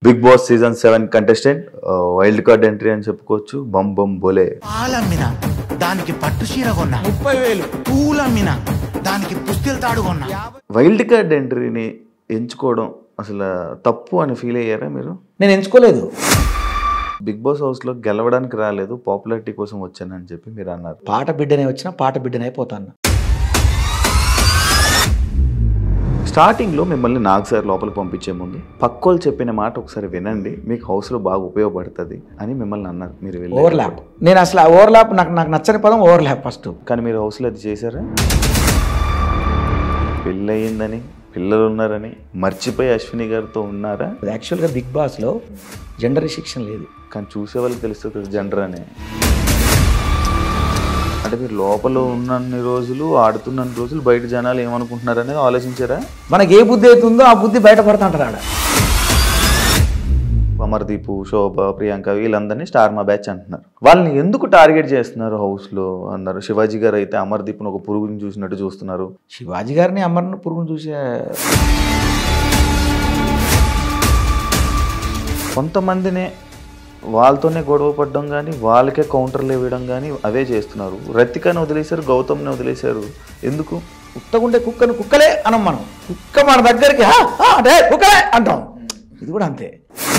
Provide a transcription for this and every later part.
Big Boss season seven contestant wild card entry అని చెప్పుకోవచ్చు bum bum బోలే పాలమ్మిన దానికి పట్టు చీర కొన్నా ముప్పై వేలు పూలమ్మిన దానికి పుస్తెలు తాడు కొన్నా వైల్డ్ కార్డ్ ఎంట్రీని ఎంచుకోవడం అసలు తప్పు అని ఫీల్ అయ్యారా మీరు నేను ఎంచుకోలేదు బిగ్ బాస్ హౌస్లో గెలవడానికి రాలేదు పాపులారిటీ కోసం వచ్చానని చెప్పి మీరు అన్నారు పాట బిడ్డనే వచ్చినా పాట బిడ్డనే అయిపోతాను స్టార్టింగ్లో మిమ్మల్ని నాగ్ సార్ లోపలికి పంపించే ముందు పక్కోళ్ళు చెప్పిన మాట ఒకసారి వినండి మీకు హౌస్లో బాగా ఉపయోగపడుతుంది అని మిమ్మల్ని అన్నారు మీరు వెళ్ళి ఓవర్లాప్ నేను అసలు ఆ ఓవర్లాప్ నాకు నాకు నచ్చని పదం ఓవర్లాప్ ఫస్ట్ కానీ మీరు హౌస్లో అది చేశారా పెళ్ళి అయ్యిందని పిల్లలు ఉన్నారని మర్చిపోయి అశ్విని గారితో ఉన్నారా యాక్చువల్గా బిగ్ బాస్లో జెండర్ రిస్ట్రిక్షన్ లేదు కానీ చూసే వాళ్ళకి తెలుస్తుంది జెండర్ అని అంటే మీరు లోపల ఉన్నన్ని రోజులు ఆడుతున్న రోజులు బయట జనాలు ఏమనుకుంటున్నారు అనేది ఆలోచించారా మనకి ఏ బుద్ధి అవుతుందో ఆ బుద్ధి బయటపడుతుంటారు ఆడ అమర్దీప్ శోభ ప్రియాంక వీళ్ళందరినీ స్టార్ మా బ్యాచ్ అంటున్నారు వాళ్ళని ఎందుకు టార్గెట్ చేస్తున్నారు హౌస్లో అన్నారు శివాజీ గారు అయితే అమర్దీప్ను ఒక పురుగుని చూసినట్టు చూస్తున్నారు శివాజీ గారిని అమర్ను పురుగును చూసే కొంతమందినే వాళ్ళతోనే గొడవ పడడం కానీ వాళ్ళకే కౌంటర్లు ఇవ్వడం కానీ అవే చేస్తున్నారు రతికని వదిలేశారు గౌతమ్ని వదిలేశారు ఎందుకు కుక్కగుండే కుక్కను కుక్కలే అనం మనం కుక్క మన దగ్గరికి "హా, హా" అంటే కుక్కలే అంటాం ఇది కూడా అంతే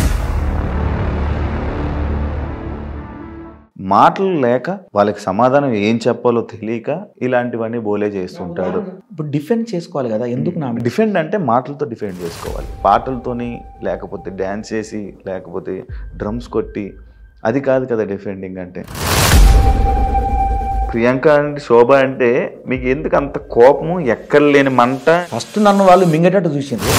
మాటలు లేక వాళ్ళకి సమాధానం ఏం చెప్పాలో తెలియక ఇలాంటివన్నీ బోలే చేస్తుంటాడు ఇప్పుడు డిఫెండ్ చేసుకోవాలి కదా ఎందుకు నా డిఫెండ్ అంటే మాటలతో డిఫెండ్ చేసుకోవాలి పాటలతోని లేకపోతే డ్యాన్స్ చేసి లేకపోతే డ్రమ్స్ కొట్టి అది కాదు కదా డిఫెండింగ్ అంటే ప్రియాంక అంటే శోభ అంటే మీకు ఎందుకు అంత కోపము ఎక్కడ లేని మంట ఫస్ట్ నన్ను వాళ్ళు మింగేటట్టు చూసిండ్రు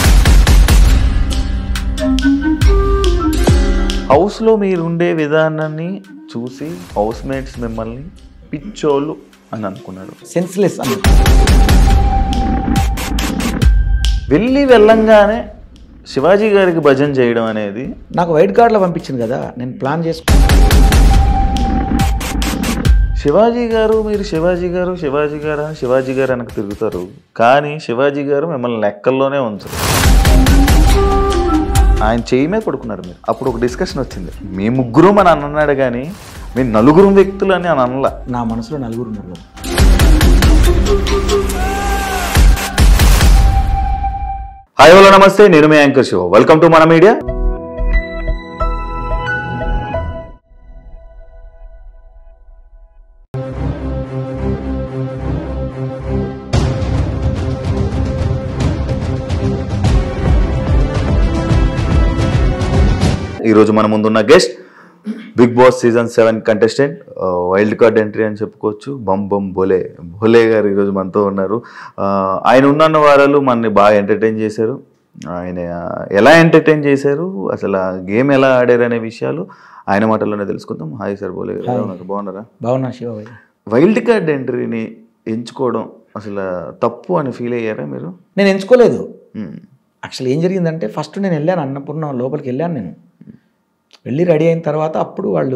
హౌస్లో మీరు ఉండే విధానాన్ని చూసి హౌస్ మేట్స్ మిమ్మల్ని పిచ్చోళ్ళు అని అనుకున్నారు సెన్స్లెస్ అని వెళ్ళి వెళ్ళంగానే శివాజీ గారికి భజన చేయడం అనేది నాకు వైట్ కార్డులో పంపించింది కదా నేను ప్లాన్ చేసుకు శివాజీ గారు మీరు శివాజీ గారు శివాజీ గారు అని శివాజీ గారు వెనక తిరుగుతారు కానీ శివాజీ గారు మిమ్మల్ని లెక్కల్లోనే ఉంచరు ఆయన చేయి మీద పడుకున్నారు మీరు అప్పుడు ఒక డిస్కషన్ వచ్చింది మీ ముగ్గురు అని అన్నాడు కానీ మీ నలుగురు వ్యక్తులు అని అని అనలా నా మనసులో నలుగురు ఉన్నారు కదా. హాయ్ హలో నమస్తే నేను మీ యాంకర్ శివ వెల్కమ్ టు మన మీడియా ఈరోజు మన ముందున్న guest Bigg Boss season seven contestant wild card entry అని చెప్పుకోవచ్చు బమ్ బమ్ బోలే బోలే గారు ఈరోజు మనతో ఉన్నారు ఆ, ఆయన ఉన్న వారాలు మనని బాగా ఎంటర్టైన్ చేశారు ఆయన ఎలా ఎంటర్టైన్ చేశారు అసలు ఆ గేమ్ ఎలా ఆడారు అనే విషయాలు ఆయన మాటల్లోనే తెలుసుకుందాం హాయ్ సార్ బోలే గారు ఎలా ఉన్నారు? బాగున్నారా బాగున్నా శివభయ్య వైల్డ్ కార్డ్ ఎంట్రీని ఎంచుకోవడం అసలు తప్పు అని ఫీల్ అయ్యారా మీరు నేను ఎంచుకోలేదు మ్మ్. యాక్చువల్ ఏం జరిగిందంటే ఫస్ట్ నేను వెళ్ళాను అన్నపూర్ణ లోపలికి వెళ్ళాను నేను వెళ్ళి రెడీ అయిన తర్వాత అప్పుడు వాళ్ళు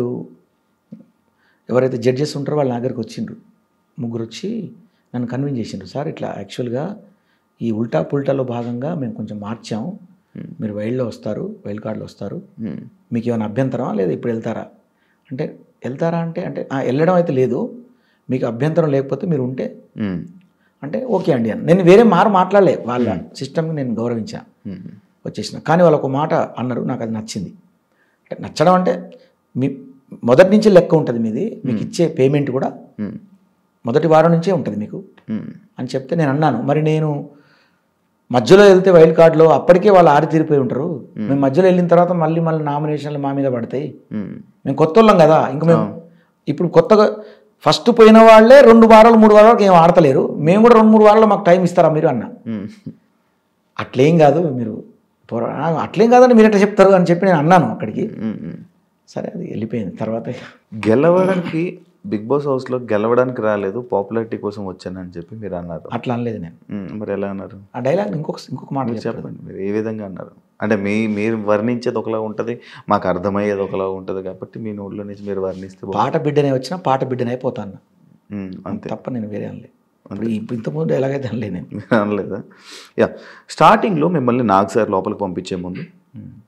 ఎవరైతే జడ్జెస్ ఉంటారో వాళ్ళ నా దగ్గరికి వచ్చిండ్రు ముగ్గురు వచ్చి నన్ను కన్విన్స్ చేసిండ్రు సార్ ఇట్లా యాక్చువల్గా ఈ ఉల్టా పుల్టాలో భాగంగా మేము కొంచెం మార్చాం మీరు వైల్డ్లో వస్తారు వైల్డ్ కార్డులో వస్తారు మ్మ్. మీకు ఏమైనా అభ్యంతరమా లేదా ఇప్పుడు వెళ్తారా అంటే వెళ్తారా అంటే అంటే "ఆ, వెళ్ళడం అయితే లేదు మీకు అభ్యంతరం లేకపోతే మీరు ఉంటే మ్మ్. అంటే ఓకే అండి అని నేను వేరే మారు మాట్లాడలే వాళ్ళ సిస్టమ్ని నేను గౌరవించా మ్మ్. వచ్చేసిన కానీ వాళ్ళు ఒక మాట అన్నారు నాకు అది నచ్చింది అంటే నచ్చడం అంటే మీ మొదటి నుంచి లెక్క ఉంటుంది మీది మీకు ఇచ్చే పేమెంట్ కూడా మ్మ్. మొదటి వారం నుంచే ఉంటుంది మీకు మ్మ్. అని చెప్తే నేను అన్నాను మరి నేను మధ్యలో వెళ్తే వైల్డ్ కార్డులో అప్పటికే వాళ్ళు ఆరి తీరిపోయి ఉంటారు మేము మధ్యలో వెళ్ళిన తర్వాత మళ్ళీ మళ్ళీ నామినేషన్లు మా మీద పడతాయి మ్మ్. మేము కొత్త వాళ్ళం కదా ఇంకా మేము ఇప్పుడు కొత్తగా ఫస్ట్ పోయిన వాళ్ళే రెండు వారాలు మూడు వారాలకు ఏం ఆడతలేరు మేము కూడా రెండు మూడు వారాలు మాకు టైం ఇస్తారా మీరు అన్న మ్మ్. అట్లేం కాదు మీరు పోరా ఆ, అట్లేం కాదని మీరు ఎట్లా చెప్తారు అని చెప్పి నేను అన్నాను అక్కడికి మ్మ్. మ్మ్. సరే అది వెళ్ళిపోయింది తర్వాత ఇక గెలవడానికి బిగ్ బాస్ హౌస్లో గెలవడానికి రాలేదు పాపులారిటీ కోసం వచ్చానని చెప్పి మీరు అన్నారు అట్లా అనలేదు నేను మ్మ్. మరి ఎలా అన్నారు ఆ డైలాగ్ ఇంకొక ఇంకొక మాట చెప్పాను చెప్పండి మీరు ఏ విధంగా అన్నారు అంటే మీ మీరు వర్ణించేది ఒకలా ఉంటుంది మాకు అర్థమయ్యేది ఒకలా ఉంటుంది కాబట్టి మీ నోట్లో నుంచి మీరు వర్ణిస్తే బాగుంటుంది. పాట బిడ్డనే వచ్చినా పాట బిడ్డనే అయిపోతాను మ్మ్. అంతే తప్ప నేను వేరే అనలే ఇప్పుడు ఇప్పుడు ఇంతకుముందు డైలాగ్ అయితే అనలే నేను మీరు అనలేదా యా స్టార్టింగ్లో మిమ్మల్ని నాగ్ సార్ లోపలికి పంపించే ముందు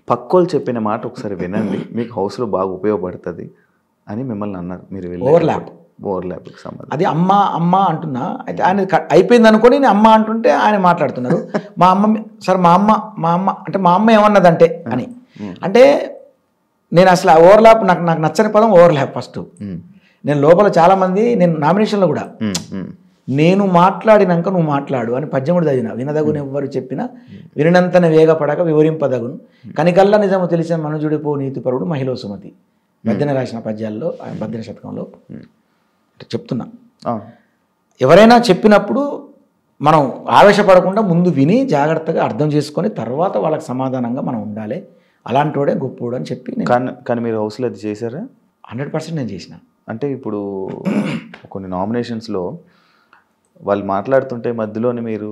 పక్కోళ్ళు చెప్పిన మాట ఒకసారి వినండి మీకు హౌస్లో బాగా ఉపయోగపడుతుంది అని మిమ్మల్ని అన్నారు మీరు వెళ్ళి Overlap. ఓవర్లాప్కి సంబంధం అది అమ్మ అమ్మ అంటున్నా అయితే ఆయన క- అయిపోయింది అనుకొని నేను అమ్మ అంటుంటే ఆయన మాట్లాడుతున్నారు మా అమ్మ మీ- సార్ మా అమ్మ మా అమ్మ అంటే మా అమ్మ ఏమన్నదంటే అని అంటే నేను అసలు ఓవర్లాప్ నాకు నాకు నచ్చని పదం ఓవర్లాప్ ఫస్ట్ ఉమ్, నేను లోపల చాలామంది నేను నామినేషన్లో కూడా ఉమ్, ఉమ్, నేను మాట్లాడినాక నువ్వు మాట్లాడు అని పద్యం కూడా చదివిన వినదగును ఎవ్వరు చెప్పిన వినంతన వేగపడక వివరింపదగును కనికల్లా నిజము తెలిసిన మనుజుడిపో నీతిపరుడు మహిళ సుమతి మధ్యన రాసిన పద్యాల్లో ఆ భద్ర శతకంలో అంటే చెప్తున్నా అవును. ఎవరైనా చెప్పినప్పుడు మనం ఆవేశపడకుండా ముందు విని జాగ్రత్తగా అర్థం చేసుకొని తర్వాత వాళ్ళకి సమాధానంగా మనం ఉండాలి అలాంటి వాడే గొప్పోడు అని చెప్పి నేను కానీ కానీ మీరు హౌస్లో అది చేశారా హండ్రెడ్ పర్సెంట్ నేను చేసిన అంటే ఇప్పుడు కొన్ని నామినేషన్స్లో వాళ్ళు మాట్లాడుతుంటే మధ్యలోనే మీరు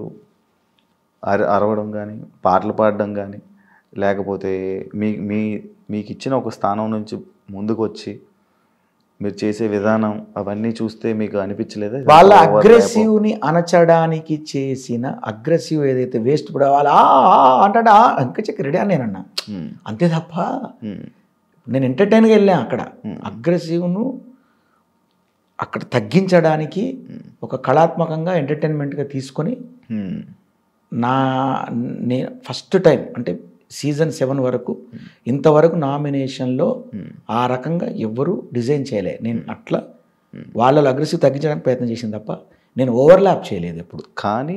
అర అరవడం కానీ పాటలు పాడడం కానీ లేకపోతే మీ మీ మీకు ఇచ్చిన ఒక స్థానం నుంచి ముందుకు వచ్చి మీరు చేసే విధానం అవన్నీ చూస్తే మీకు అనిపించలేదా ఇది వాళ్ళ overlap? అగ్రెసివ్ని అణచడానికి చేసిన అగ్రెసివ్ ఏదైతే వేస్ట్ ఇప్పుడు వాళ్ళు "ఆ, ఆ" అంటాడా ఇంకా చెక్క రెడీ అని నేనన్నా ఉమ్, అంతే తప్ప ఉమ్, నేను ఎంటర్టైన్గా వెళ్ళాను అక్కడ అగ్రెసివ్ను అక్కడ తగ్గించడానికి ఒక కళాత్మకంగా ఎంటర్టైన్మెంట్గా తీసుకొని ఉమ్, నా నేను ఫస్ట్ టైం అంటే సీజన్ సెవెన్ వరకు ఇంతవరకు నామినేషన్లో ఆ రకంగా ఎవ్వరూ డిజైన్ చేయలే నేను అట్లా వాళ్ళలో అగ్రెసివ్ తగ్గించడానికి ప్రయత్నం చేసింది తప్ప నేను ఓవర్లాప్ చేయలేదు ఎప్పుడు కానీ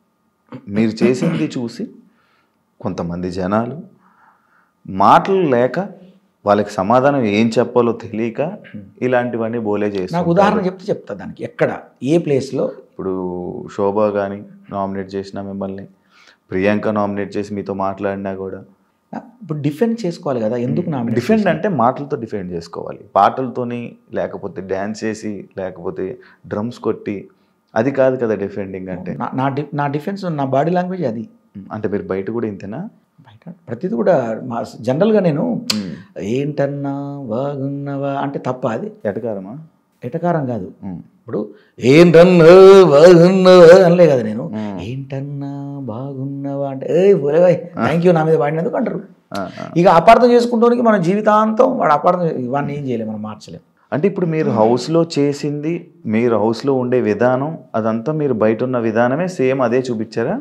మీరు చేసింది చూసి కొంతమంది జనాలు మాటలు లేక వాళ్ళకి సమాధానం ఏం చెప్పాలో తెలియక ఇలాంటివన్నీ బోలే నాకు చేస్తారు ఉదాహరణ చెప్తే చెప్తా దానికి ఎక్కడ ఏ ప్లేస్లో ఇప్పుడు శోభ కానీ నామినేట్ చేసిన మిమ్మల్ని ప్రియాంక నామినేట్ చేసి మీతో మాట్లాడినా కూడా ఇప్పుడు డిఫెండ్ చేసుకోవాలి కదా ఎందుకు నామినేట్ డిఫెండ్ అంటే మాటలతో డిఫెండ్ చేసుకోవాలి పాటలతోని లేకపోతే డ్యాన్స్ చేసి లేకపోతే డ్రమ్స్ కొట్టి అది కాదు కదా డిఫెండింగ్ అంటే నా- నా డి నా డిఫెన్స్ నా బాడీ లాంగ్వేజ్ అది అంటే మీరు బయట కూడా ఇంతేనా బయట ప్రతిది కూడా మా జనరల్గా నేను ఏంటన్నా బాగున్నవా అంటే తప్ప అది ఎటకారమా ఎటకారం కాదు ఉమ్. ఇప్పుడు ఏంటన్నా బాగున్నావా అనలే కదా నేను ఏంటన్నా బాగున్నావా అంటే ఏ పోలేవాయ్ థ్యాంక్ యూ నా మీద పాడినందుకు అంటారు ఆ, ఆ. ఇక అపార్థం చేసుకుంటానికి మన జీవితాంతం వాడు అపార్థం వాడిని ఏం చేయలేము మనం మార్చలేము అంటే ఇప్పుడు మీరు హౌస్లో చేసింది మీరు హౌస్లో ఉండే విధానం అదంతా మీరు బయట ఉన్న విధానమే సేమ్ అదే చూపించారా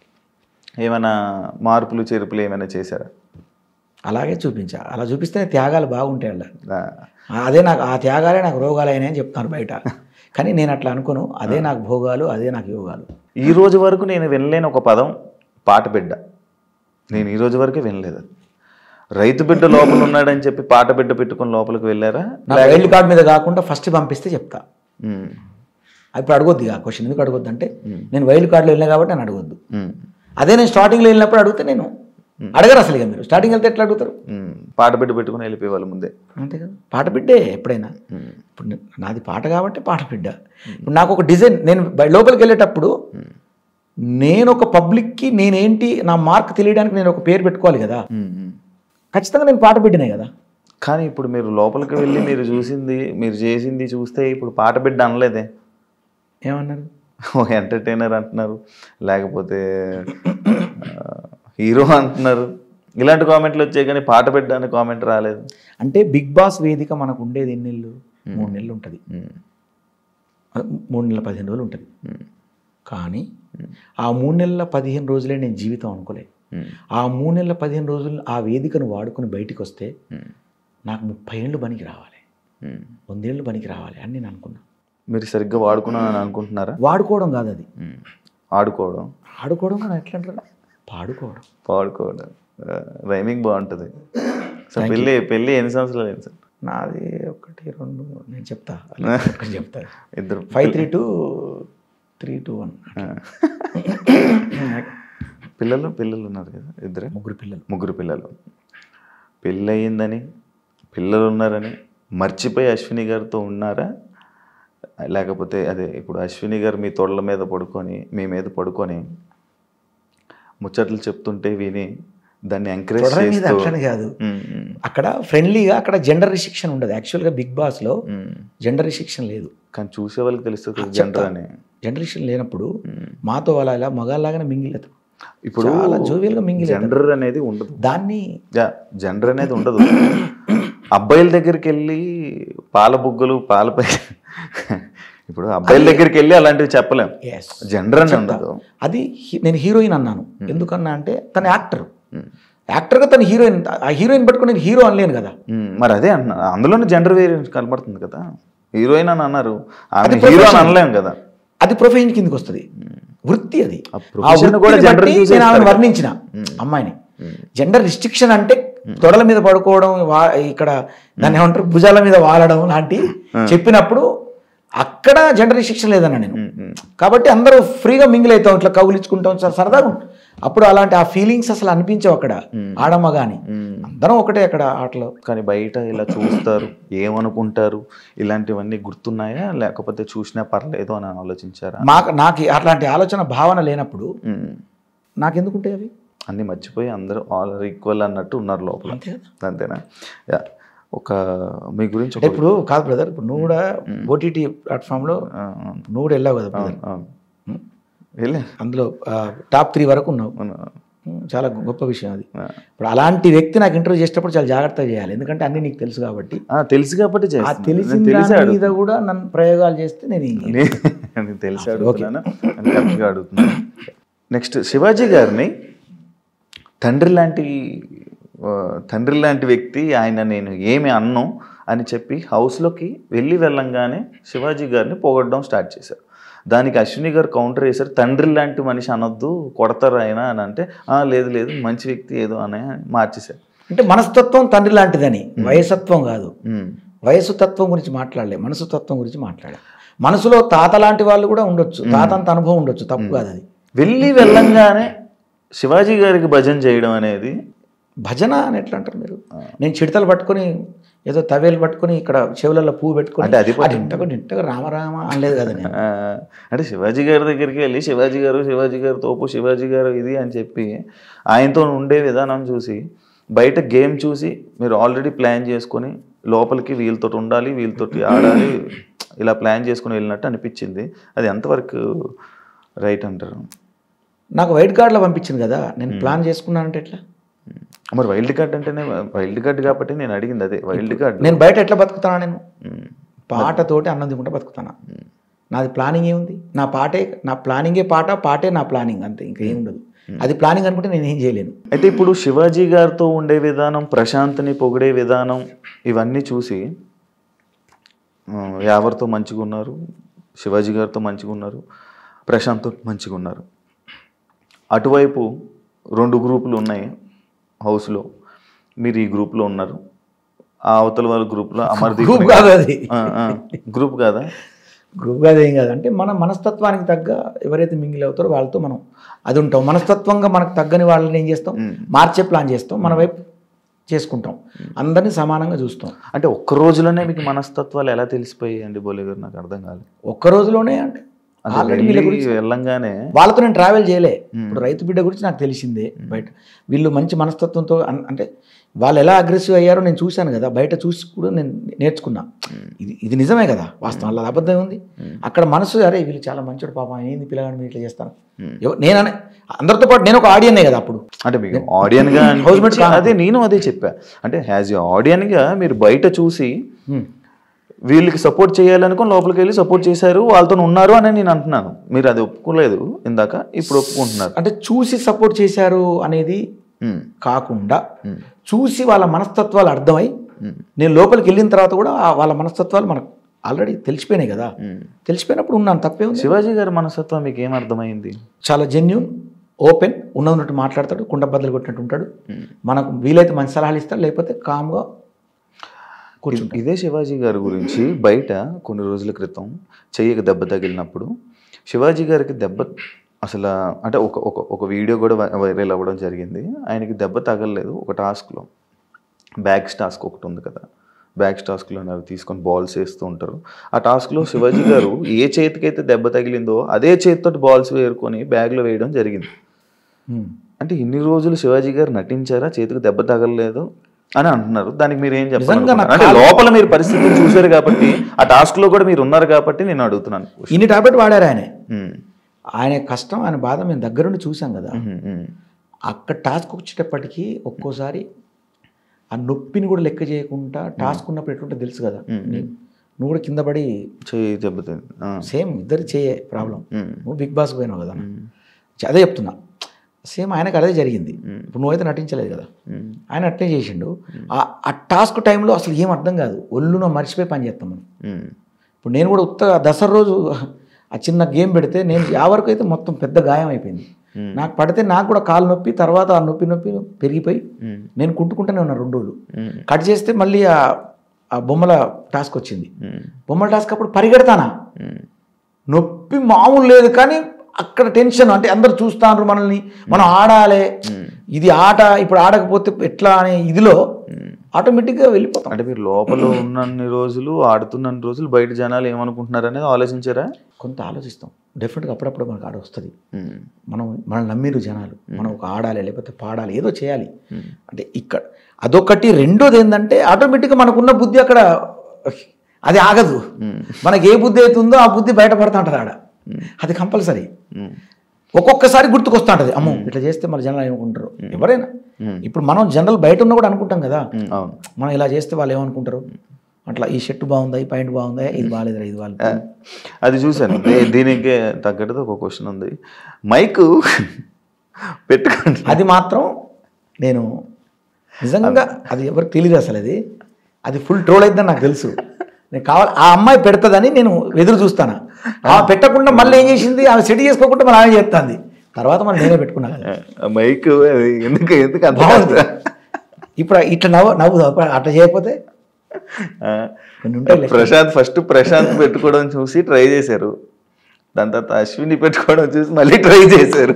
ఏమైనా మార్పులు చెరుపులు ఏమైనా చేశారా అలాగే చూపించా అలా చూపిస్తే త్యాగాలు బాగుంటాయి అలా ఆ, అదే నాకు ఆ త్యాగాలే నాకు రోగాలు అయినాయి అని చెప్తాను బయట కానీ నేను అట్లా అనుకోను అదే నాకు భోగాలు అదే నాకు యోగాలు ఈ రోజు వరకు నేను వినలేని ఒక పదం పాట బిడ్డ నేను ఈ రోజు వరకే వినలేదు అది. రైతు బిడ్డ లోపల ఉన్నాడని చెప్పి పాట బిడ్డ పెట్టుకొని లోపలికి వెళ్ళారా నా వైల్డ్ కార్డ్ మీద కాకుండా ఫస్ట్ పంపిస్తే చెప్తా ఉమ్, ఇప్పుడు అడగొద్దు ఆ క్వశ్చన్ ఎందుకు అడగొద్దు అంటే నేను వైల్డ్ కార్డులో వెళ్ళినా కాబట్టి నేను అడగొద్దు ఉమ్, అదే నేను స్టార్టింగ్లో వెళ్ళినప్పుడు అడిగితే నేను అడగరు అసలు ఇక మీరు స్టార్టింగ్ వెళ్తే ఎట్లా అడుగుతారు ఉమ్. పాట బిడ్డ పెట్టుకొని వెళ్ళిపోయేవాళ్ళు ముందే అంతే కదా పాట బిడ్డే ఎప్పుడైనా ఉమ్, ఇప్పుడు నే- నాది పాట కాబట్టి పాట బిడ్డ ఇప్పుడు నాకు ఒక డిజైన్ నేను బయ- లోపలికి వెళ్ళేటప్పుడు నేను ఒక పబ్లిక్కి నేనేంటి నా మార్క్ తెలియడానికి నేను ఒక పేరు పెట్టుకోవాలి కదా ఉమ్, ఉమ్. ఖచ్చితంగా నేను పాట బిడ్డనే కదా కానీ ఇప్పుడు మీరు లోపలికి వెళ్ళి మీరు చూసింది మీరు చేసింది చూస్తే ఇప్పుడు పాట బిడ్డ అనలేదే ఏమన్నారు ఒక ఎంటర్టైనర్ అంటున్నారు లేకపోతే హీరో అంటున్నారు ఇలాంటి కామెంట్లు వచ్చాయి కానీ పాట బిడ్డ అనే కామెంట్ రాలేదు అంటే బిగ్ బాస్ వేదిక మనకు ఉండేది ఎన్ని నెలలు మూడు నెలలు ఉంటుంది ఉమ్, మూడు నెలల పదిహేను రోజులు ఉంటుంది కానీ ఆ మూడు నెలల పదిహేను రోజులే నేను జీవితం అనుకోలే ఉమ్, ఆ మూడు నెలల పదిహేను రోజులు ఆ వేదికను వాడుకొని బయటికి వస్తే ఉమ్, నాకు ముప్పై ఏళ్ళు పనికి రావాలి ఉమ్. వందేళ్ళు పనికి రావాలి అని నేను అనుకున్నా మీరు సరిగ్గా వాడుకున్నానని అనుకుంటున్నారా వాడుకోవడం కాదు అది ఉమ్, ఆడుకోవడం ఆడుకోవడం కానీ ఎట్లా అంటారు పాడుకోవడం పాడుకోవడం రైమింగ్ బాగుంటుంది సో పెళ్ళి పెళ్ళి ఎన్ని సంవత్సరాలు అయింది సార్ నాది ఒకటి రెండు మూడు, నేను చెప్తా ఒకటి చెప్తా ఇద్దరు five three two three two one పిల్లలు పిల్లలు ఉన్నారు కదా ఇద్దరు ముగ్గురు పిల్లలు ముగ్గురు పిల్లలు పెళ్ళి అయ్యిందని పిల్లలు ఉన్నారని మర్చిపోయి అశ్విని గారితో ఉన్నారా లేకపోతే అదే ఇప్పుడు అశ్విని గారు మీ తొడల మీద పడుకొని మీ మీద పడుకొని ముచ్చట్లు చెప్తుంటే విని దాన్ని ఎంకరేజ్ తొడల మీద చేస్తూ అట్లని కాదు ఉమ్, ఉమ్, అక్కడ ఫ్రెండ్లీగా అక్కడ జెండర్ రిస్ట్రిక్షన్ ఉండదు యాక్చువల్గా బిగ్ బాస్లో ఉమ్. జెండర్ రిస్ట్రిక్షన్ లేదు కానీ చూసే వాళ్ళకి తెలుస్తుంది జెండర్ అని జెండర్ రిస్ట్రిక్షన్ లేనప్పుడు మాతో వాళ్ళ ఇలా మగాళ్ళలాగానే మింగిలేదు ఇప్పుడు చాలా జోవియల్గా మింగిల్ అవుతారు. జెండర్ అనేది ఉండదు దాన్ని జెండర్ అనేది ఉండదు అబ్బాయిల దగ్గరికి వెళ్ళి పాల బుగ్గలు పాల పై ఇప్పుడు అబ్బాయిల దగ్గరికి వెళ్ళి అలాంటివి చెప్పలేం Yes. జెండర్ అని ఉండదు అది హీ- నేను హీరోయిన్ అన్నాను ఎందుకన్నా అంటే తన యాక్టర్ యాక్టర్గా తన హీరోయిన్ ఆ హీరోయిన్ పట్టుకుని నేను హీరో అనలేను కదా ఉమ్, మరి అదే అంటున్నా అందులోనే జెండర్ వేరియంట్ కనబడుతుంది కదా హీరోయిన్ అని అన్నారు అది ఆమె హీరో అని profession. అనలేం కదా అది ప్రొఫెషన్ కిందకి వస్తుంది వృత్తి అది ఆ ఆ profession వృత్తిని కూడా gender బట్టి చూసేస్తారు నేను ఆమెను కదా. వర్ణించిన అమ్మాయిని జెండర్ రిస్ట్రిక్షన్ అంటే తొడల మీద పడుకోవడం వా- ఇక్కడ దాన్ని ఏమంటారు భుజాల మీద వాలడం లాంటి చెప్పినప్పుడు అక్కడ జెండర్ రిస్ట్రిక్షన్ లేదన్న నేను కాబట్టి అందరూ ఫ్రీగా మింగిల్ అవుతాం ఇట్లా కౌలించుకుంటాం చాలా సరదాగా ఉంటుంది అప్పుడు అలాంటి ఆ ఫీలింగ్స్ అసలు అనిపించవు అక్కడ ఆడమ్మ కానీ అందరం ఒకటే అక్కడ ఆటలో కానీ బయట ఇలా చూస్తారు ఏమనుకుంటారు ఇలాంటివన్నీ గుర్తున్నాయా లేకపోతే చూసినా పర్లేదు అని ఆలోచించారా మాకు నాకు అట్లాంటి ఆలోచన భావన లేనప్పుడు ఉమ్. నాకెందుకుంటాయి అవి అన్ని మర్చిపోయి అందరూ ఆల్ ఈక్వల్ అన్నట్టు ఉన్నారు లోపల అంతే కదా అంతేనా యా ఒక మీ గురించి అంటే ఒక ఇప్పుడు కాదు బ్రదర్ ఇప్పుడు నువ్వు కూడా ఓటీటీ ప్లాట్ఫామ్లో ఆ, ఆ, నువ్వు కూడా వెళ్ళావు కదా ఆ, brother. ఆ. వెళ్ళా అందులో టాప్ త్రీ వరకు ఉన్నావు అవునా? ఉమ్, చాలా గొప్ప విషయం అది ఆ. ఇప్పుడు అలాంటి వ్యక్తి నాకు ఇంటర్వ్యూ చేసేటప్పుడు చాలా జాగ్రత్తగా చేయాలి ఎందుకంటే అన్ని నీకు తెలుసు కాబట్టి ఆ, తెలుసు కాబట్టి ఆ చేస్తున్నా. తెలిసిన నేను తెలిసి దాని మీద కూడా నన్ను ప్రయోగాలు చేస్తే నేను ఏం చేయను. అడుగుతున్నా. నేను తెలిసి అడుగుతున్నాను నేను కరెక్ట్గా అడుగుతున్నాను నెక్స్ట్ శివాజీ గారిని తండ్రి లాంటి ఆ, తండ్రి లాంటి వ్యక్తి ఆయన నేను ఏమి అన్ను అని చెప్పి హౌస్లోకి వెళ్ళి వెళ్ళంగానే శివాజీ గారిని పొగడడం స్టార్ట్ చేశారు దానికి అశ్విని గారు కౌంటర్ వేశారు తండ్రి లాంటి మనిషి అనొద్దు కొడతారు ఆయన అని అంటే "ఆ, లేదు లేదు మంచి వ్యక్తి ఏదో అని మార్చేశారు అంటే మనస్తత్వం తండ్రి లాంటిదని వయసత్వం కాదు ఉమ్. వయసు తత్వం గురించి మాట్లాడలే మనసు తత్వం గురించి మాట్లాడాలి మనసులో తాత లాంటి వాళ్ళు కూడా ఉండొచ్చు తాత అంత అనుభవం ఉండొచ్చు తప్పు కాదు అది వెళ్ళి వెళ్ళంగానే శివాజీ గారికి భజన చేయడం అనేది భజన అని ఎట్లా అంటారు మీరు నేను చిడతలు పట్టుకొని ఏదో తవేలు పట్టుకొని ఇక్కడ చెవులలో పువ్వు పెట్టుకొని అంటే అది అది ఇంటకు ఇంటకు రామరామ అనలేదు కదా నేను ఆ, అంటే శివాజీ గారి దగ్గరికి వెళ్ళి శివాజీ గారు శివాజీ గారు తోపు శివాజీ గారు ఇది అని చెప్పి ఆయనతో ఉండే విధానం చూసి బయట గేమ్ చూసి మీరు ఆల్రెడీ ప్లాన్ చేసుకొని లోపలికి వీళ్ళతో ఉండాలి వీళ్ళతో ఆడాలి ఇలా ప్లాన్ చేసుకుని వెళ్ళినట్టు అనిపించింది అది ఎంతవరకు రైట్ అంటారు నాకు వైట్ కార్డులో పంపించింది కదా నేను ప్లాన్ చేసుకున్నానంటే ఎట్లా మరి వైల్డ్ కార్డ్ అంటేనే వైల్డ్ కార్డ్ కాబట్టి నేను అడిగింది అదే వైల్డ్ కార్డ్ నేను బయట ఎట్లా బతుకుతానా నేను పాటతోటి అన్నం తింకుంటే బతుకుతానా నాది ప్లానింగ్ ఏముంది నా పాటే నా ప్లానింగే పాట పాటే నా ప్లానింగ్ అంతే ఇంకా ఏం ఉండదు అది ప్లానింగ్ అనుకుంటే నేను ఏం చేయలేను అయితే ఇప్పుడు శివాజీ గారితో ఉండే విధానం ప్రశాంత్ని పొగిడే విధానం ఇవన్నీ చూసి ఆ, యావర్తో మంచిగా ఉన్నారు శివాజీ గారితో మంచిగా ఉన్నారు ప్రశాంత్తో మంచిగా ఉన్నారు అటువైపు రెండు గ్రూపులు ఉన్నాయి హౌస్లో మీరు ఈ గ్రూప్లో ఉన్నారు ఆ అవతల వాళ్ళ గ్రూప్లో అమర్దీప్ గ్రూప్ కాదు అది ఆ, ఆ, గ్రూప్ కాదా గ్రూప్ కాదు ఏం కాదు అంటే మన మనస్తత్వానికి తగ్గ ఎవరైతే మింగిల్ అవుతారో వాళ్ళతో మనం అది ఉంటాం మనస్తత్వంగా మనకు తగ్గని వాళ్ళని ఏం చేస్తాం మార్చే ప్లాన్ చేస్తాం మన వైపు చేసుకుంటాం అందరినీ సమానంగా చూస్తాం అంటే ఒక్క రోజులోనే మీకు మనస్తత్వాలు ఎలా తెలిసిపోయాయండి బోలే గారు నాకు అర్థం కాలేదు ఒక్క రోజులోనే అంటే అంటే ఆల్రెడీ వీళ్ళ వెళ్ళి గురించి వెళ్ళంగానే వాళ్ళతో నేను ట్రావెల్ చేయలే ఇప్పుడు రైతు బిడ్డ గురించి నాకు తెలిసిందే బయట వీళ్ళు మంచి మనస్తత్వంతో అన్- అంటే వాళ్ళు ఎలా అగ్రెసివ్ అయ్యారో నేను చూశాను కదా బయట చూసి కూడా నేను నేర్చుకున్నా ఇది ఇది నిజమే కదా వాస్తవం అలా అబద్ధం ఉంది అక్కడ మనసు అరే వీళ్ళు చాలా మంచోడు పాపం ఏంది పిల్లగాడు మీరు ఇట్లా చేస్తాను ఎవ- నేను అనే అందరితో పాటు నేను ఒక ఆడియన్నే కదా అప్పుడు అంటే మీకు ఆడియన్ గా అనిపించి- అదే నేను అదే చెప్పా అంటే యాజ్ ఎ ఆడియన్ గా మీరు బయట చూసి వీళ్ళకి సపోర్ట్ చేయాలనుకుని లోపలికి వెళ్ళి సపోర్ట్ చేశారు వాళ్ళతో ఉన్నారు అని నేను అంటున్నాను మీరు అది ఒప్పుకోలేదు ఇందాక ఇప్పుడు ఒప్పుకుంటున్నారు అంటే చూసి సపోర్ట్ చేశారు అనేది ఉమ్, కాకుండా చూసి వాళ్ళ మనస్తత్వాలు అర్థమై నేను లోపలికి వెళ్ళిన తర్వాత కూడా ఆ వాళ్ళ మనస్తత్వాలు మనకు ఆల్రెడీ తెలిసిపోయినాయి కదా తెలిసిపోయినప్పుడు ఉన్నాను తప్పే ఉంది శివాజీ గారి మనస్తత్వం మీకు ఏం అర్థమైంది చాలా జెన్యున్ ఓపెన్ ఉన్నట్టు మాట్లాడతాడు కుండ బద్దలు కొట్టినట్టు ఉంటాడు మనకు వీలైతే మంచి సలహాలు ఇస్తాడు లేకపోతే కామ్గా కూర్చుంటాడు ఇదే శివాజీ గారి గురించి బయట కొన్ని రోజుల క్రితం చెయ్యికి దెబ్బ తగిలినప్పుడు శివాజీ గారికి దెబ్బ అసలు అంటే ఒక ఒక ఒక వీడియో కూడా వై- వైరల్ అవ్వడం జరిగింది ఆయనకి దెబ్బ తగలలేదు ఒక టాస్క్లో బ్యాక్ టాస్క్ ఒకటి ఉంది కదా బ్యాక్ టాస్క్లో అవి తీసుకొని బాల్స్ వేస్తూ ఉంటారు ఆ టాస్క్లో శివాజీ గారు ఏ చేతికైతే దెబ్బ తగిలిందో అదే చేతితో బాల్స్ వేరుకొని బ్యాగ్లో వేయడం జరిగింది హ్మ్. అంటే ఇన్ని రోజులు శివాజీ గారు నటించారా చేతికి దెబ్బ తగలలేదు అని అంటున్నారు దానికి మీరు ఏం నిజంగా చెప్పాలి నాకు అంటే లోపల మీరు పరిస్థితిని చూశారు కాబట్టి ఆ టాస్క్ లో కూడా మీరు ఉన్నారు కాబట్టి నేను అడుగుతున్నాను ఇన్ని టాబ్లెట్ వాడారు ఆయన ఉమ్, ఆయన కష్టం ఆయన బాధ మేము దగ్గరుండి చూసాం కదా ఉమ్, ఉమ్, అక్కడ టాస్క్ వచ్చేటప్పటికి ఒక్కోసారి ఆ నొప్పిని కూడా లెక్క చేయకుండా టాస్క్ ఉన్నప్పుడు ఎట్లుంటే తెలుసు కదా నీ- నువ్వు కూడా కింద పడి చెయ్యి దెబ్బతింది ఆ, సేమ్ ఇద్దరు చేయే ప్రాబ్లం ఉమ్, నువ్వు బిగ్ బాస్ పోయినావు కదా అదే చెప్తున్నా సేమ్ ఆయనకు అదే జరిగింది ఇప్పుడు నువ్వైతే నటించలేదు కదా ఉమ్, ఆయన అట్లే చేసిండు ఆ- ఆ టాస్క్ టైంలో అసలు ఏం అర్థం కాదు ఒళ్ళున మర్చిపోయి పని చేస్తాం మనం ఉమ్, ఇప్పుడు నేను కూడా ఉత్త దసరా రోజు ఆ చిన్న గేమ్ పెడితే నేను ఆ వరకు అయితే మొత్తం పెద్ద గాయం అయిపోయింది Hmm. నాకు పడితే నాకు కూడా కాలు నొప్పి తర్వాత ఆ నొప్పి నొప్పి పెరిగిపోయి ఉమ్, నేను కుంటుకుంటూనే ఉన్నా రెండు రోజులు ఉమ్, కట్ చేస్తే మళ్ళీ ఆ ఆ బొమ్మల టాస్క్ వచ్చింది ఉమ్, బొమ్మల టాస్క్ అప్పుడు పరిగెడతానా ఉమ్, నొప్పి మామూలు లేదు కానీ అక్కడ టెన్షన్ అంటే అందరు చూస్తాను మనల్ని మనం ఆడాలి ఇది ఆట ఇప్పుడు ఆడకపోతే ఎట్లా అనే ఇదిలో ఆటోమేటిక్గా వెళ్ళిపోతాం అంటే మీరు లోపల ఉన్నన్ని రోజులు ఆడుతున్నన్ని రోజులు బయట జనాలు ఏమనుకుంటున్నారు అనేది ఆలోచించారా కొంత ఆలోచిస్తాం డెఫినెట్గా అప్పుడప్పుడు మనకు ఆడ వస్తుంది ఉమ్, మనం మనం నమ్మిరు జనాలు మనం ఒక ఆడాలి లేకపోతే పాడాలి ఏదో చేయాలి ఉమ్, అంటే ఇక్కడ అదొకటి రెండోది ఏంటంటే ఆటోమేటిక్గా మనకున్న బుద్ధి అక్కడ అది ఆగదు ఉమ్, మనకి ఏ బుద్ధి అవుతుందో ఆ బుద్ధి బయటపడతా ఉంటుంది ఆడ అది కంపల్సరీ ఉమ్, ఒక్కొక్కసారి గుర్తుకొస్తా ఉంటుంది అమ్మో ఇట్లా చేస్తే మన జనాలు ఏమనుకుంటారు ఎవరైనా ఉమ్, ఇప్పుడు మనం జనరల్ బయట ఉన్నా కూడా అనుకుంటాం కదా ఉమ్, అవును మనం ఇలా చేస్తే వాళ్ళు ఏమనుకుంటారు అట్లా ఈ షర్ట్ బాగుందా ఈ ప్యాంట్ బాగుందా ఇది బాగాలేదురా ఇది వాళ్ళు అది చూశాను దీ- దీనికి తగ్గట్టుగా ఒక క్వశ్చన్ ఉంది మైక్ పెట్టుకోండి అది మాత్రం నేను నిజంగా అది ఎవరికి తెలియదు అసలు అది అది ఫుల్ ట్రోల్ అయిద్దని నాకు తెలుసు నేను కావాలి ఆ అమ్మాయి పెడతదని నేను ఎదురు చూస్తాను ఆమె పెట్టకుండా మళ్ళీ ఏం చేసింది ఆమె సెట్ చేసుకోకుండా మళ్ళీ ఆమె చేస్తుంది తర్వాత మళ్ళీ నేనే పెట్టుకున్నా కదా ఆ మైక్ అది ఎందుకు ఎందుకు అంత బాగుంది ఇప్పుడు ఇట్లా నవ్వు నవ్వు అట్లా చేయకపోతే ఆ, కొన్ని ఉంటాయి లెక్క. ప్రశాంత్ ఫస్ట్ ప్రశాంత్ పెట్టుకోవడం చూసి ట్రై చేశారు దాని తర్వాత అశ్విని పెట్టుకోవడం చూసి మళ్ళీ ట్రై చేశారు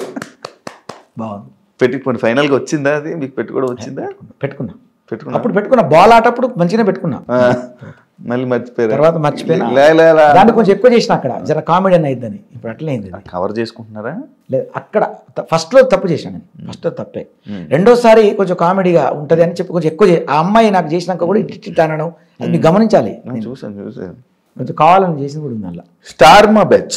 బాగుంది పెట్టుకోండి ఫైనల్గా వచ్చిందా అది మీకు పెట్టుకోవడం వచ్చిందా పెట్టుకున్నా పెట్టుకున్నా అప్పుడు పెట్టుకున్నా బాల్ ఆటప్పుడు మంచిగానే పెట్టుకున్నా ఆ, మళ్ళీ మర్చిపోయారు తర్వాత మర్చిపోయినా లే, లే, లే. దాన్ని కొంచెం ఎక్కువ చేసిన అక్కడ జర కామెడీ అని అయిద్దని ఇప్పుడు అట్లే అయింది ఇది. కవర్ చేసుకుంటున్నారా లేదు అక్కడ త- ఫస్ట్లో తప్పు చేశాను నేను ఫస్ట్ తప్పే రెండోసారి కొంచెం కామెడీగా ఉంటుంది అని చెప్పి కొంచెం ఎక్కువ చే- ఆ అమ్మాయి నాకు చేసినాక కూడా ఇట్టి ఇట్టి అనడం అది మీరు గమనించాలి నేను చూసాను చూసాను కొంచెం కావాలని చేసింది కూడా ఉంది అలా స్టార్మా బెచ్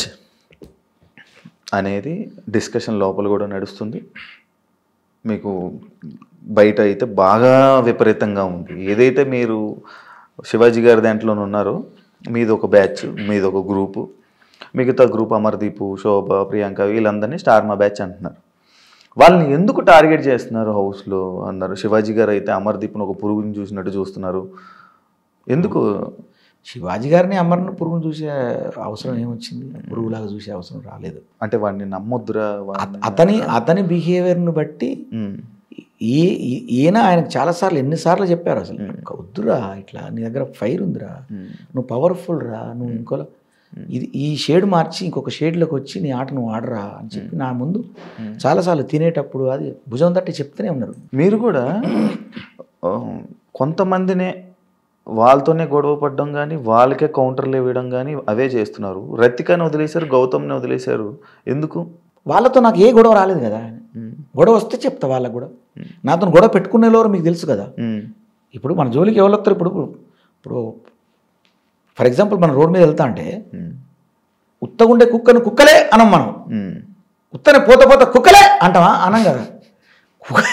అనేది డిస్కషన్ లోపల కూడా నడుస్తుంది మీకు బయట అయితే బాగా విపరీతంగా ఉంది ఏదైతే మీరు శివాజీ గారి దాంట్లో ఉన్నారో మీది ఒక బ్యాచ్ మీది ఒక గ్రూపు మిగతా గ్రూప్ అమర్దీపు శోభ ప్రియాంక వీళ్ళందరినీ స్టార్మా బ్యాచ్ అంటున్నారు వాళ్ళని ఎందుకు టార్గెట్ చేస్తున్నారు హౌస్లో అన్నారు శివాజీ గారు అయితే అమర్దీప్ను ఒక పురుగుని చూసినట్టు చూస్తున్నారు ఎందుకు శివాజీ గారిని అమర్ను పురుగును చూసే అవసరం ఏమొచ్చింది పురుగులాగా చూసే అవసరం రాలేదు అంటే వాడిని నమ్మొద్దురా వాడిని అతని అతని బిహేవియర్ను బట్టి ఉమ్, ఈ ఈ- ఈయన ఆయనకు చాలాసార్లు ఎన్నిసార్లు చెప్పారు అసలు వద్దురా ఇట్లా నీ దగ్గర ఫైర్ ఉందిరా నువ్వు పవర్ఫుల్ రా నువ్వు ఇంకోలా ఇది ఈ షేడ్ మార్చి ఇంకొక షేడ్లోకి వచ్చి నీ ఆట నువ్వు ఆడరా అని చెప్పి నా ముందు చాలాసార్లు తినేటప్పుడు అది భుజం తట్టి చెప్తూనే ఉన్నారు మీరు కూడా ఆ, కొంతమందినే వాళ్ళతోనే గొడవ పడడం కానీ వాళ్ళకే కౌంటర్లు ఇవ్వడం కానీ అవే చేస్తున్నారు రతికని వదిలేశారు గౌతమ్ని వదిలేశారు ఎందుకు వాళ్ళతో నాకు ఏ గొడవ రాలేదు కదా గొడవ వస్తే చెప్తా వాళ్ళకు కూడా నాతో గొడవ పెట్టుకునే లోరు మీకు తెలుసు కదా ఉమ్, ఇప్పుడు మన జోలికి ఎవరు వస్తారు ఇప్పుడు ఇప్పుడు ఫర్ ఎగ్జాంపుల్ మన రోడ్ మీద వెళ్తా అంటే ఉమ్, ఉత్తగుండే కుక్కను కుక్కలే అనం మనం ఉమ్, ఉత్తనే పోత పోత కుక్కలే అంటావా అనం కదా కుక్క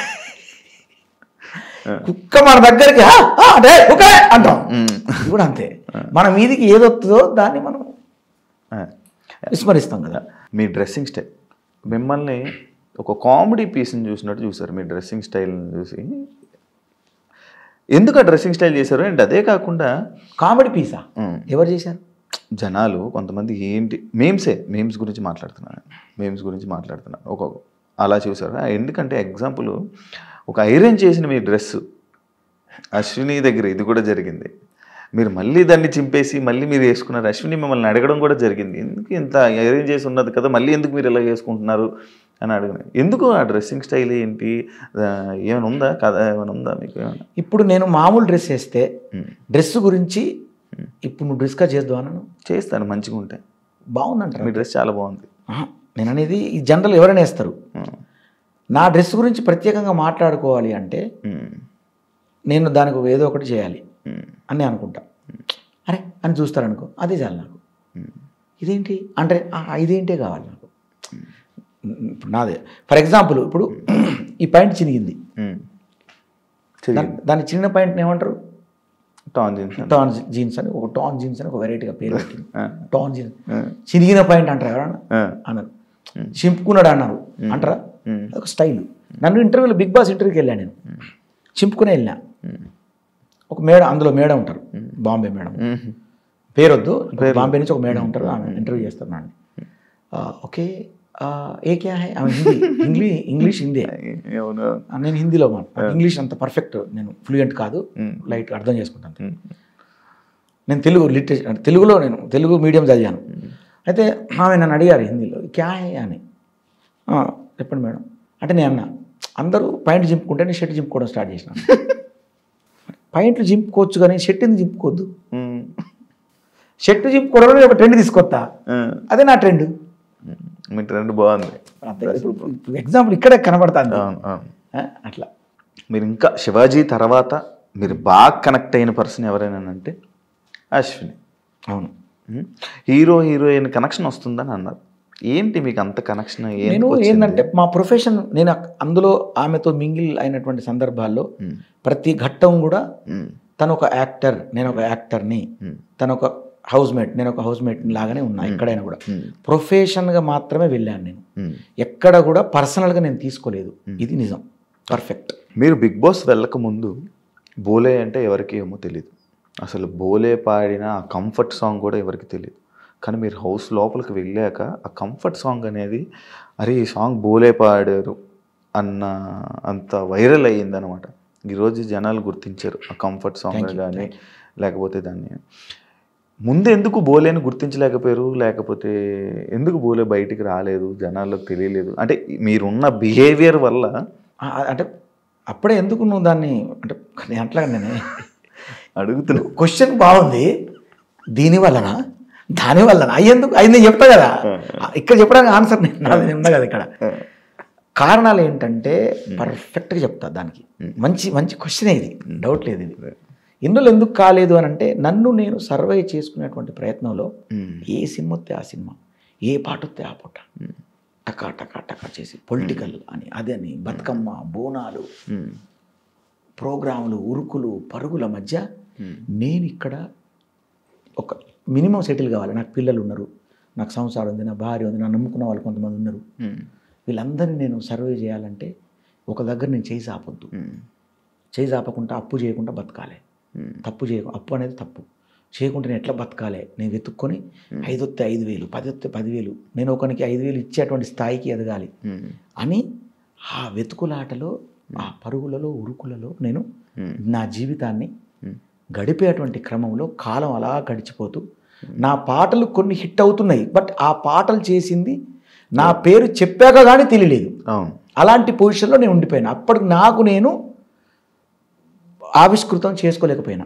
కుక్క మన దగ్గరికి "ఆ, ఆ, అదే కుక్కలే అంటాం ఉమ్. ఇది కూడా అంతే మన మీదికి ఏది వస్తుందో దాన్ని మనం ఆ. విస్మరిస్తాం కదా మీ డ్రెస్సింగ్ స్టైల్ మిమ్మల్ని ఒక కామెడీ పీస్ని చూసినట్టు చూసారు మీ డ్రెస్సింగ్ స్టైల్ని చూసి ఎందుకు ఆ డ్రెస్సింగ్ స్టైల్ చేశారు అండ్ అదే కాకుండా కామెడీ పీసా ఉమ్, ఎవరు చేశారు జనాలు కొంతమంది ఏంటి మేమ్సే మేమ్స్ గురించి మాట్లాడుతున్నాను మేమ్స్ గురించి మాట్లాడుతున్నాను ఒక అలా చూసారు ఆ, ఎందుకంటే ఎగ్జాంపుల్ ఒక ఐరన్ చేసిన మీ డ్రెస్ అశ్విని దగ్గర ఇది కూడా జరిగింది మీరు మళ్ళీ దాన్ని చింపేసి మళ్ళీ మీరు వేసుకున్నారు అశ్విని మిమ్మల్ని అడగడం కూడా జరిగింది ఎందుకు ఇంత ఐరన్ చేసి ఉన్నది కదా మళ్ళీ ఎందుకు మీరు ఇలా వేసుకుంటున్నారు అని అడిగిన ఎందుకు ఆ డ్రెస్సింగ్ స్టైల్ ఏంటి ఆ, ఏమైనా ఉందా కదా ఏమైనా ఉందా మీకు ఏమైనా ఇప్పుడు నేను మామూలు డ్రెస్ వేస్తే ఉమ్. డ్రెస్ గురించి ఇప్పుడు నువ్వు డిస్కస్ చేద్దాం అన్నాను చేస్తాను మంచిగా ఉంటాయి బాగుందంటారు మీ డ్రెస్ చాలా బాగుంది ఆహా, నేను అనేది ఈ జనరల్ ఎవరైనా వేస్తారు ఉమ్, నా డ్రెస్ గురించి ప్రత్యేకంగా మాట్లాడుకోవాలి అంటే ఉమ్, నేను దానికి ఒక ఏదో ఒకటి చేయాలి ఉమ్, అని నేను అనుకుంటా అరే అని చూస్తారనుకో అదే చాలు నాకు ఉమ్. ఇదేంటి అంటే "ఆ, ఇదేంటే కావాలి నాకు ఇప్పుడు నాదే ఫర్ ఎగ్జాంపుల్ ఇప్పుడు ఈ పాయింట్ చినిగింది ఉమ్. చిరిగి దాని దాని చిన్న పాయింట్ ఏమంటారు టాన్ జీన్స్ టాన్ జీన్స్ అని ఒక టాన్ జీన్స్ అని ఒక వెరైటీగా పేరు పెట్టింది ఆ. టాన్ జీన్స్ చిరిగిన పాయింట్ అంటారు ఎవరన్నా ఆ. అన్నారు చింపుకున్నాడు అన్నారు అంటారా ఉమ్. ఒక స్టైల్ నన్ను ఇంటర్వ్యూలో బిగ్ బాస్ ఇంటర్వ్యూకి వెళ్ళాను నేను చింపుకునే వెళ్ళినా ఒక మేడం అందులో మేడం ఉంటారు బాంబే మేడం ఉమ్. పేరొద్దు బాంబే నుంచి ఒక మేడం ఉంటారు ఆమె ఇంటర్వ్యూ చేస్తారు నన్ను ఆ, ఓకే ఆ, ఏ క్యా హై ఆమె హిందీ ఇంగ్లీష్ ఇంగ్లీష్ హిందీ అవును ఆ, నేను హిందీలో మాట ఇంగ్లీష్ అంత పర్ఫెక్ట్ నేను ఫ్లూయెంట్ కాదు లైట్ అర్థం చేసుకుంటాను ఉమ్. నేను తెలుగు లిటరేచర్ అంటే తెలుగులో నేను తెలుగు మీడియం చదివాను అయితే ఆమె నన్ను అడిగారు హిందీలో క్యా హై అని "ఆ, చెప్పండి మేడం అంటే నేను అన్నా అందరూ పాయింట్ చింపుకుంటే నేను షర్ట్ చింపుకోవడం స్టార్ట్ చేసిన పాయింట్లు చింపుకోవచ్చు కానీ షర్ట్ ఎందుకు చింపుకోవద్దు ఉమ్. షర్ట్ చింపుకోవడం ఒక ట్రెండ్ తీసుకొస్తా ఆ. అదే నా ట్రెండ్ మీ ట్రెండ్ బాగుంది అంతే కదా. ఇప్పుడు ఇప్పుడు ఎగ్జాంపుల్ ఇక్కడే కనబడుతుంది అవును అవును ఆ, అట్లా మీరు ఇంకా శివాజీ తర్వాత మీరు బాగా కనెక్ట్ అయిన పర్సన్ ఎవరైనా అంటే అశ్విని అవును ఉమ్. హీరో హీరోయిన్ కనెక్షన్ వస్తుందని అన్నారు ఏంటి మీకు అంత కనెక్షన్ నేను ఏంటంటే మా ప్రొఫెషన్ నేను అక్- అందులో ఆమెతో మింగిల్ అయినటువంటి సందర్భాల్లో ప్రతి ఘట్టం కూడా తను ఒక యాక్టర్ నేను ఒక యాక్టర్ని తను ఒక హౌస్ మేట్ నేను ఒక హౌస్ మేట్ లాగానే ఉన్నా ఎక్కడైనా కూడా ప్రొఫెషన్గా మాత్రమే వెళ్ళాను నేను ఎక్కడ కూడా పర్సనల్గా నేను తీసుకోలేదు ఇది నిజం పర్ఫెక్ట్ మీరు బిగ్ బాస్ వెళ్ళక ముందు బోలే అంటే ఎవరికి ఏమో తెలియదు అసలు బోలే పాడిన ఆ కంఫర్ట్ సాంగ్ కూడా ఎవరికి తెలియదు కానీ మీరు హౌస్ లోపలికి వెళ్ళాక ఆ కంఫర్ట్ సాంగ్ అనేది అరే ఈ సాంగ్ బోలే పాడారు అన్న అంత వైరల్ అయ్యిందనమాట ఈరోజు జనాలు గుర్తించారు ఆ కంఫర్ట్ సాంగ్ కానీ లేకపోతే దాన్ని ముందు ఎందుకు బోలేని గుర్తించలేకపోయారు లేకపోతే ఎందుకు బోలే బయటికి రాలేదు జనాల్లోకి తెలియలేదు అంటే మీరున్న బిహేవియర్ వల్ల ఆ, అంటే అప్పుడే ఎందుకు నువ్వు దాన్ని అంటే నేను అట్లా నేనే అడుగుతున్నా క్వశ్చన్ బాగుంది దీని వలన దాని వలన అయ్యేందుకు అయింది నేను చెప్తా కదా ఇక్కడ చెప్పడానికి ఆన్సర్ నేను నాది నేను ఉన్నా కదా ఇక్కడ కారణాలు ఏంటంటే పర్ఫెక్ట్గా చెప్తా దానికి మంచి మంచి క్వశ్చనే ఇది డౌట్ లేదు ఇది ఇందులో ఎందుకు కాలేదు అని అంటే నన్ను నేను సర్వే చేసుకునేటువంటి ప్రయత్నంలో ఏ సినిమా వస్తే ఆ సినిమా ఏ పాట వస్తే ఆ పాట టకా టకా టకా చేసి పొలిటికల్ అని అదని బతుకమ్మ బోనాలు ప్రోగ్రాములు ఉరుకులు పరుగుల మధ్య నేను ఇక్కడ ఒక మినిమం సెటిల్ కావాలి నాకు పిల్లలు ఉన్నారు నాకు సంసారం ఉంది నా భార్య ఉంది నా నమ్ముకున్న వాళ్ళు కొంతమంది ఉన్నారు వీళ్ళందరినీ నేను సర్వే చేయాలంటే ఒక దగ్గర నేను చేయి ఆపొద్దు చేయి ఆపకుండా అప్పు చేయకుండా బతకాలి తప్పు చేయ అప్పు అనేది తప్పు చేయకుండా నేను ఎట్లా బతకాలి నేను వెతుక్కొని ఐదు వస్తే ఐదు వేలు పది వస్తే పదివేలు నేను ఒకరికి ఐదు వేలు ఇచ్చేటువంటి స్థాయికి ఎదగాలి అని ఆ వెతుకులాటలో ఆ పరుగులలో ఉరుకులలో నేను నా జీవితాన్ని గడిపేటువంటి క్రమంలో కాలం అలా గడిచిపోతూ నా పాటలు కొన్ని హిట్ అవుతున్నాయి బట్ ఆ పాటలు చేసింది నా పేరు చెప్పాక కానీ తెలియలేదు అవును అలాంటి పొజిషన్లో నేను ఉండిపోయాను అప్పటికి నాకు నేను ఆవిష్కృతం చేసుకోలేకపోయినా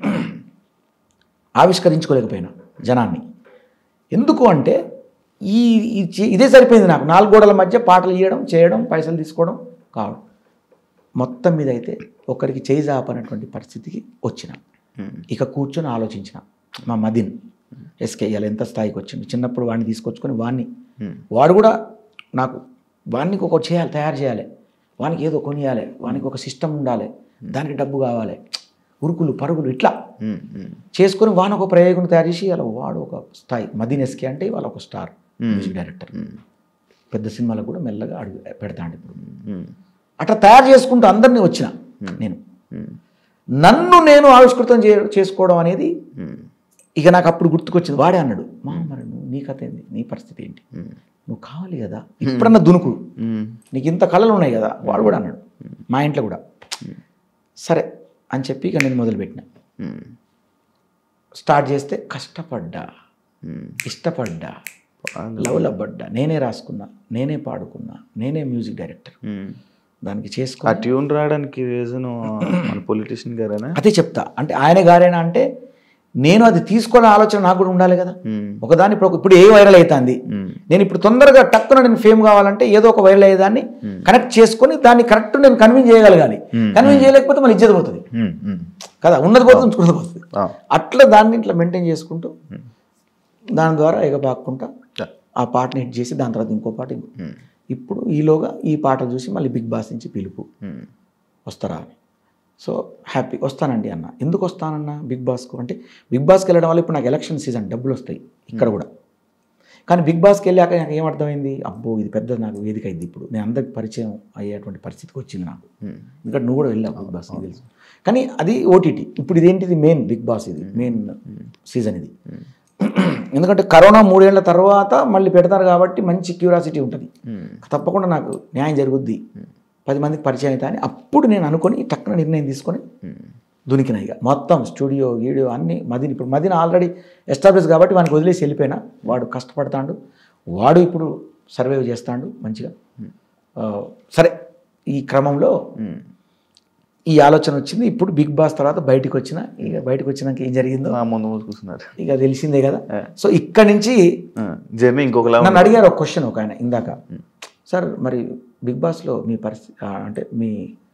ఆవిష్కరించుకోలేకపోయినా జనాన్ని ఎందుకు అంటే ఈ ఈ చే- ఇదే సరిపోయింది నాకు నాలుగు గోడల మధ్య పాటలు ఇవ్వడం చేయడం పైసలు తీసుకోవడం కావడం మొత్తం మీద అయితే ఒకరికి చేయి జాపనటువంటి పరిస్థితికి వచ్చిన ఇక కూర్చొని ఆలోచించిన మా మదిన్ ఎస్కే ఇవాళ ఎంత స్థాయికి వచ్చింది చిన్నప్పుడు వాడిని తీసుకొచ్చుకొని వాడిని వాడు కూడా నాకు వాడికి ఒక చేయాలి తయారు చేయాలి వానికి ఏదో కొనియాలి వానికి ఒక సిస్టమ్ ఉండాలి దానికి డబ్బు కావాలి ఉరుకులు పరుగులు ఇట్లా చేసుకొని వాని ఒక ప్రయోగం తయారు చేసి అలా వాడు ఒక స్థాయి మదీన్ ఎస్కే అంటే వాళ్ళ ఒక స్టార్ మ్యూజిక్ డైరెక్టర్ పెద్ద సినిమాలకు కూడా మెల్లగా అడుగు పెడతాడు ఇప్పుడు అట్లా తయారు చేసుకుంటూ అందరినీ వచ్చిన నేను నన్ను నేను ఆవిష్కృతం చే చేసుకోవడం అనేది ఇక నాకు అప్పుడు గుర్తుకొచ్చింది వాడే అన్నాడు మా మరి నువ్వు నీ కథ ఏంది నీ పరిస్థితి ఏంటి నువ్వు కావాలి కదా ఇప్పుడన్నా దునుకు నీకు ఇంత కళలు ఉన్నాయి కదా వాడు కూడా అన్నాడు మా ఇంట్లో కూడా సరే అని చెప్పి ఇక నేను మొదలుపెట్టిన స్టార్ట్ చేస్తే కష్టపడ్డా ఇష్టపడ్డా లవ్లో పడ్డా నేనే రాసుకున్నా నేనే పాడుకున్నా నేనే మ్యూజిక్ డైరెక్టర్ దానికి చేసుకో ఆ ట్యూన్ రావడానికి రీజన్ మన పొలిటీషియన్ గారేనా అదే చెప్తా అంటే ఆయన గారేనా అంటే నేను అది తీసుకునే ఆలోచన నాకు కూడా ఉండాలి కదా ఒకదాని ఇప్పుడు ఇప్పుడు ఏ వైరల్ అవుతుంది నేను ఇప్పుడు తొందరగా టక్కున నేను ఫేమ్ కావాలంటే ఏదో ఒక వైరల్ అయ్యేదాన్ని కనెక్ట్ చేసుకొని దాన్ని కరెక్ట్ నేను కన్విన్స్ చేయగలగాలి కన్విన్స్ చేయలేకపోతే మళ్ళీ ఇజ్జత పోతుంది కదా ఉన్నది పోతుంది ఉంచుకున్నది పోతుంది ఆ. అట్లా దాన్ని ఇట్లా మెయింటైన్ చేసుకుంటూ దాని ద్వారా ఎగబాక్కుంటా ఆ పాటని హిట్ చేసి దాని తర్వాత ఇంకో పాట ఇంకో ఇప్పుడు ఈలోగా ఈ పాట చూసి మళ్ళీ బిగ్ బాస్ నుంచి పిలుపు వస్తారా అని సో హ్యాపీ వస్తానండి అన్న ఎందుకు వస్తానన్న బిగ్ బాస్కు అంటే బిగ్ బాస్కి వెళ్ళడం వల్ల ఇప్పుడు నాకు ఎలక్షన్ సీజన్ డబ్బులు వస్తాయి ఇక్కడ కూడా కానీ బిగ్ బాస్కి వెళ్ళాక నాకు ఏం అర్థమైంది అబ్బో ఇది పెద్ద నాకు వేదిక అయింది ఇప్పుడు నేను అందరికి పరిచయం అయ్యేటువంటి పరిస్థితికి వచ్చింది నాకు ఎందుకంటే నువ్వు కూడా వెళ్ళావు బిగ్ బాస్ నీకు తెలుసు కానీ అది ఓటీటీ ఇప్పుడు ఇదేంటిది మెయిన్ బిగ్ బాస్ ఇది మెయిన్ సీజన్ ఇది ఎందుకంటే కరోనా మూడేళ్ల తర్వాత మళ్ళీ పెడతారు కాబట్టి మంచి క్యూరాసిటీ ఉంటుంది తప్పకుండా నాకు న్యాయం జరుగుద్ది పది మందికి పరిచయం అవుతా అని అప్పుడు నేను అనుకొని టక్కున నిర్ణయం తీసుకొని దునికిన ఇక మొత్తం స్టూడియో వీడియో అన్నీ మదిని ఇప్పుడు మదిన ఆల్రెడీ ఎస్టాబ్లిష్ కాబట్టి వానికి వదిలేసి వెళ్ళిపోయినా వాడు కష్టపడతాడు వాడు ఇప్పుడు సర్వైవ్ చేస్తాడు మంచిగా ఆ, సరే ఈ క్రమంలో ఈ ఆలోచన వచ్చింది ఇప్పుడు బిగ్ బాస్ తర్వాత బయటికి వచ్చిన ఇక బయటకు వచ్చినాక ఏం జరిగిందో ఆ ముందు ముందు కూర్చున్నారు ఇక తెలిసిందే కదా సో ఇక్కడి నుంచి జర్నీ ఇంకొకలా నన్ను అడిగారు ఒక క్వశ్చన్ ఒక ఆయన ఇందాక సార్ మరి బిగ్ బాస్లో మీ పరిస్థితి ఆ, అంటే మీ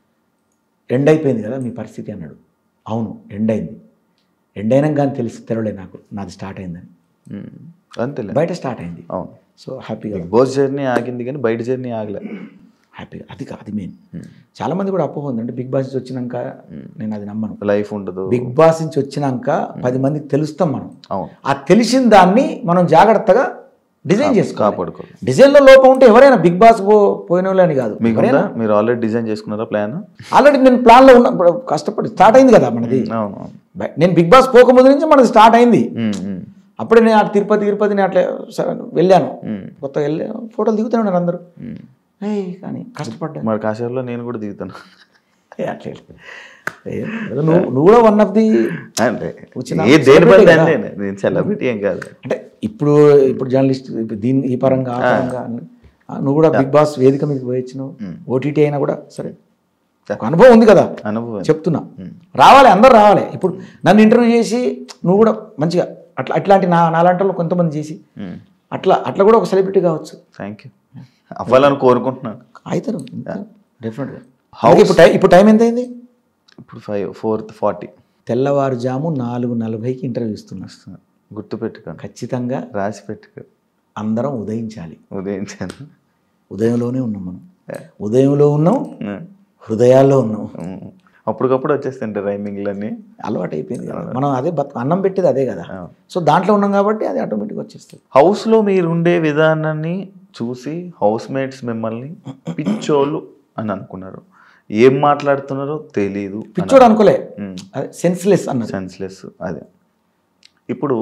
ఎండ్ అయిపోయింది కదా మీ పరిస్థితి అన్నాడు అవును ఎండ్ అయింది ఎండ్ అయినాక కానీ తెలిసి తెలవలే నాకు నాది స్టార్ట్ అయిందని ఉమ్. అంతేలే బయట స్టార్ట్ అయింది అవును సో హ్యాపీగా బిగ్ బాస్ జర్నీ ఆగింది కానీ బయట జర్నీ ఆగలే హ్యాపీగా అది కాదు అది మెయిన్ చాలా మంది కూడా అపోహ ఉంది అంటే బిగ్ బాస్ నుంచి వచ్చినాక నేను అది నమ్మను లైఫ్ ఉండదు బిగ్ బాస్ నుంచి వచ్చినాక పది మందికి తెలుస్తాం మనం అవును ఆ తెలిసిన దాన్ని మనం జాగ్రత్తగా డిజైన్ చేసుకోవాలి కాపాడుకో డిజైన్లో లోపం ఉంటే ఎవరైనా బిగ్ బాస్ పో పోయిన వాళ్ళని కాదు మీకు ఎవరైనా ఉందా? మీరు ఆల్రెడీ డిజైన్ చేసుకున్నారా ప్లాన్ ఆల్రెడీ నేను ప్లాన్లో ఉన్న ఇప్పుడు కష్టపడి స్టార్ట్ అయింది కదా మనది అవును అవును బై- నేను బిగ్ బాస్ పోకముందు నుంచి మనది స్టార్ట్ అయింది ఉమ్, ఉమ్, అప్పుడే నేను అటు తిరుపతి తిరుపతి నేను అట్లా సరే వెళ్ళాను ఉమ్, కొత్తగా వెళ్ళి ఫోటోలు దిగుతూనే ఉన్నారు అందరూ ఉమ్. ఏయ్ కానీ కష్టపడ్డా మరి కాసేపులో నేను కూడా దిగుతాను ఏ అట్లా లేదు. ఏం లేదు. నువ్వు నువ్వు కూడా వన్ ఆఫ్ ది అంటే వచ్చిన ఏ దేని పని celebrity కదా. దాన్నే. నేను సెలబ్రిటీ ఏం కాదు అంటే ఇప్పుడు ఇప్పుడు జర్నలిస్ట్ ఇప్పుడు దీని ఈ పరంగా ఆ పరంగా అన్ని. ఆ, నువ్వు కూడా బిగ్ బాస్ వేదిక మీదకి పోయొచ్చినావు ఓటీటీ అయినా కూడా సరే ఒక అనుభవం ఉంది కదా అనుభవం చెప్తున్నా రావాలి అందరు రావాలి ఇప్పుడు నన్ను ఇంటర్వ్యూ చేసి నువ్వు కూడా మంచిగా అట్లా అట్లాంటి నా నాలాంటి వాళ్ళు కొంతమంది చేసి అట్లా అట్లా కూడా ఒక సెలబ్రిటీ కావచ్చు థ్యాంక్ యూ అవ్వాలని కోరుకుంటున్నాను అవుతారు డెఫినెట్గా ఇప్పుడు టైం ఇప్పుడు టైం ఎంత అయింది ఇప్పుడు ఫైవ్ ఫోర్త్ ఫార్టీ తెల్లవారుజాము నాలుగు నలభైకి ఇంటర్వ్యూ ఇస్తున్నా గుర్తు పెట్టుకోండి ఖచ్చితంగా రాసి పెట్టుకో అందరం ఉదయించాలి ఉదయించాను ఉదయంలోనే ఉన్నాం మనం ఉదయంలో ఉన్నాం హృదయాల్లో ఉన్నాం అప్పటికప్పుడు వచ్చేస్తుంటాయి రైమింగ్లన్నీ అలవాటు అయిపోయింది కదా మనం అదే బతు అన్నం పెట్టేది అదే కదా సో దాంట్లో ఉన్నాం కాబట్టి అది ఆటోమేటిక్గా వచ్చేస్తుంది హౌస్లో మీరు ఉండే విధానాన్ని చూసి హౌస్ మేట్స్ మిమ్మల్ని పిచ్చోళ్ళు అని అనుకున్నారు ఏం మాట్లాడుతున్నారో తెలీదు పిచ్చోడు అనుకోలే అదే సెన్స్లెస్ అన్నది సెన్స్లెస్ అదే ఇప్పుడు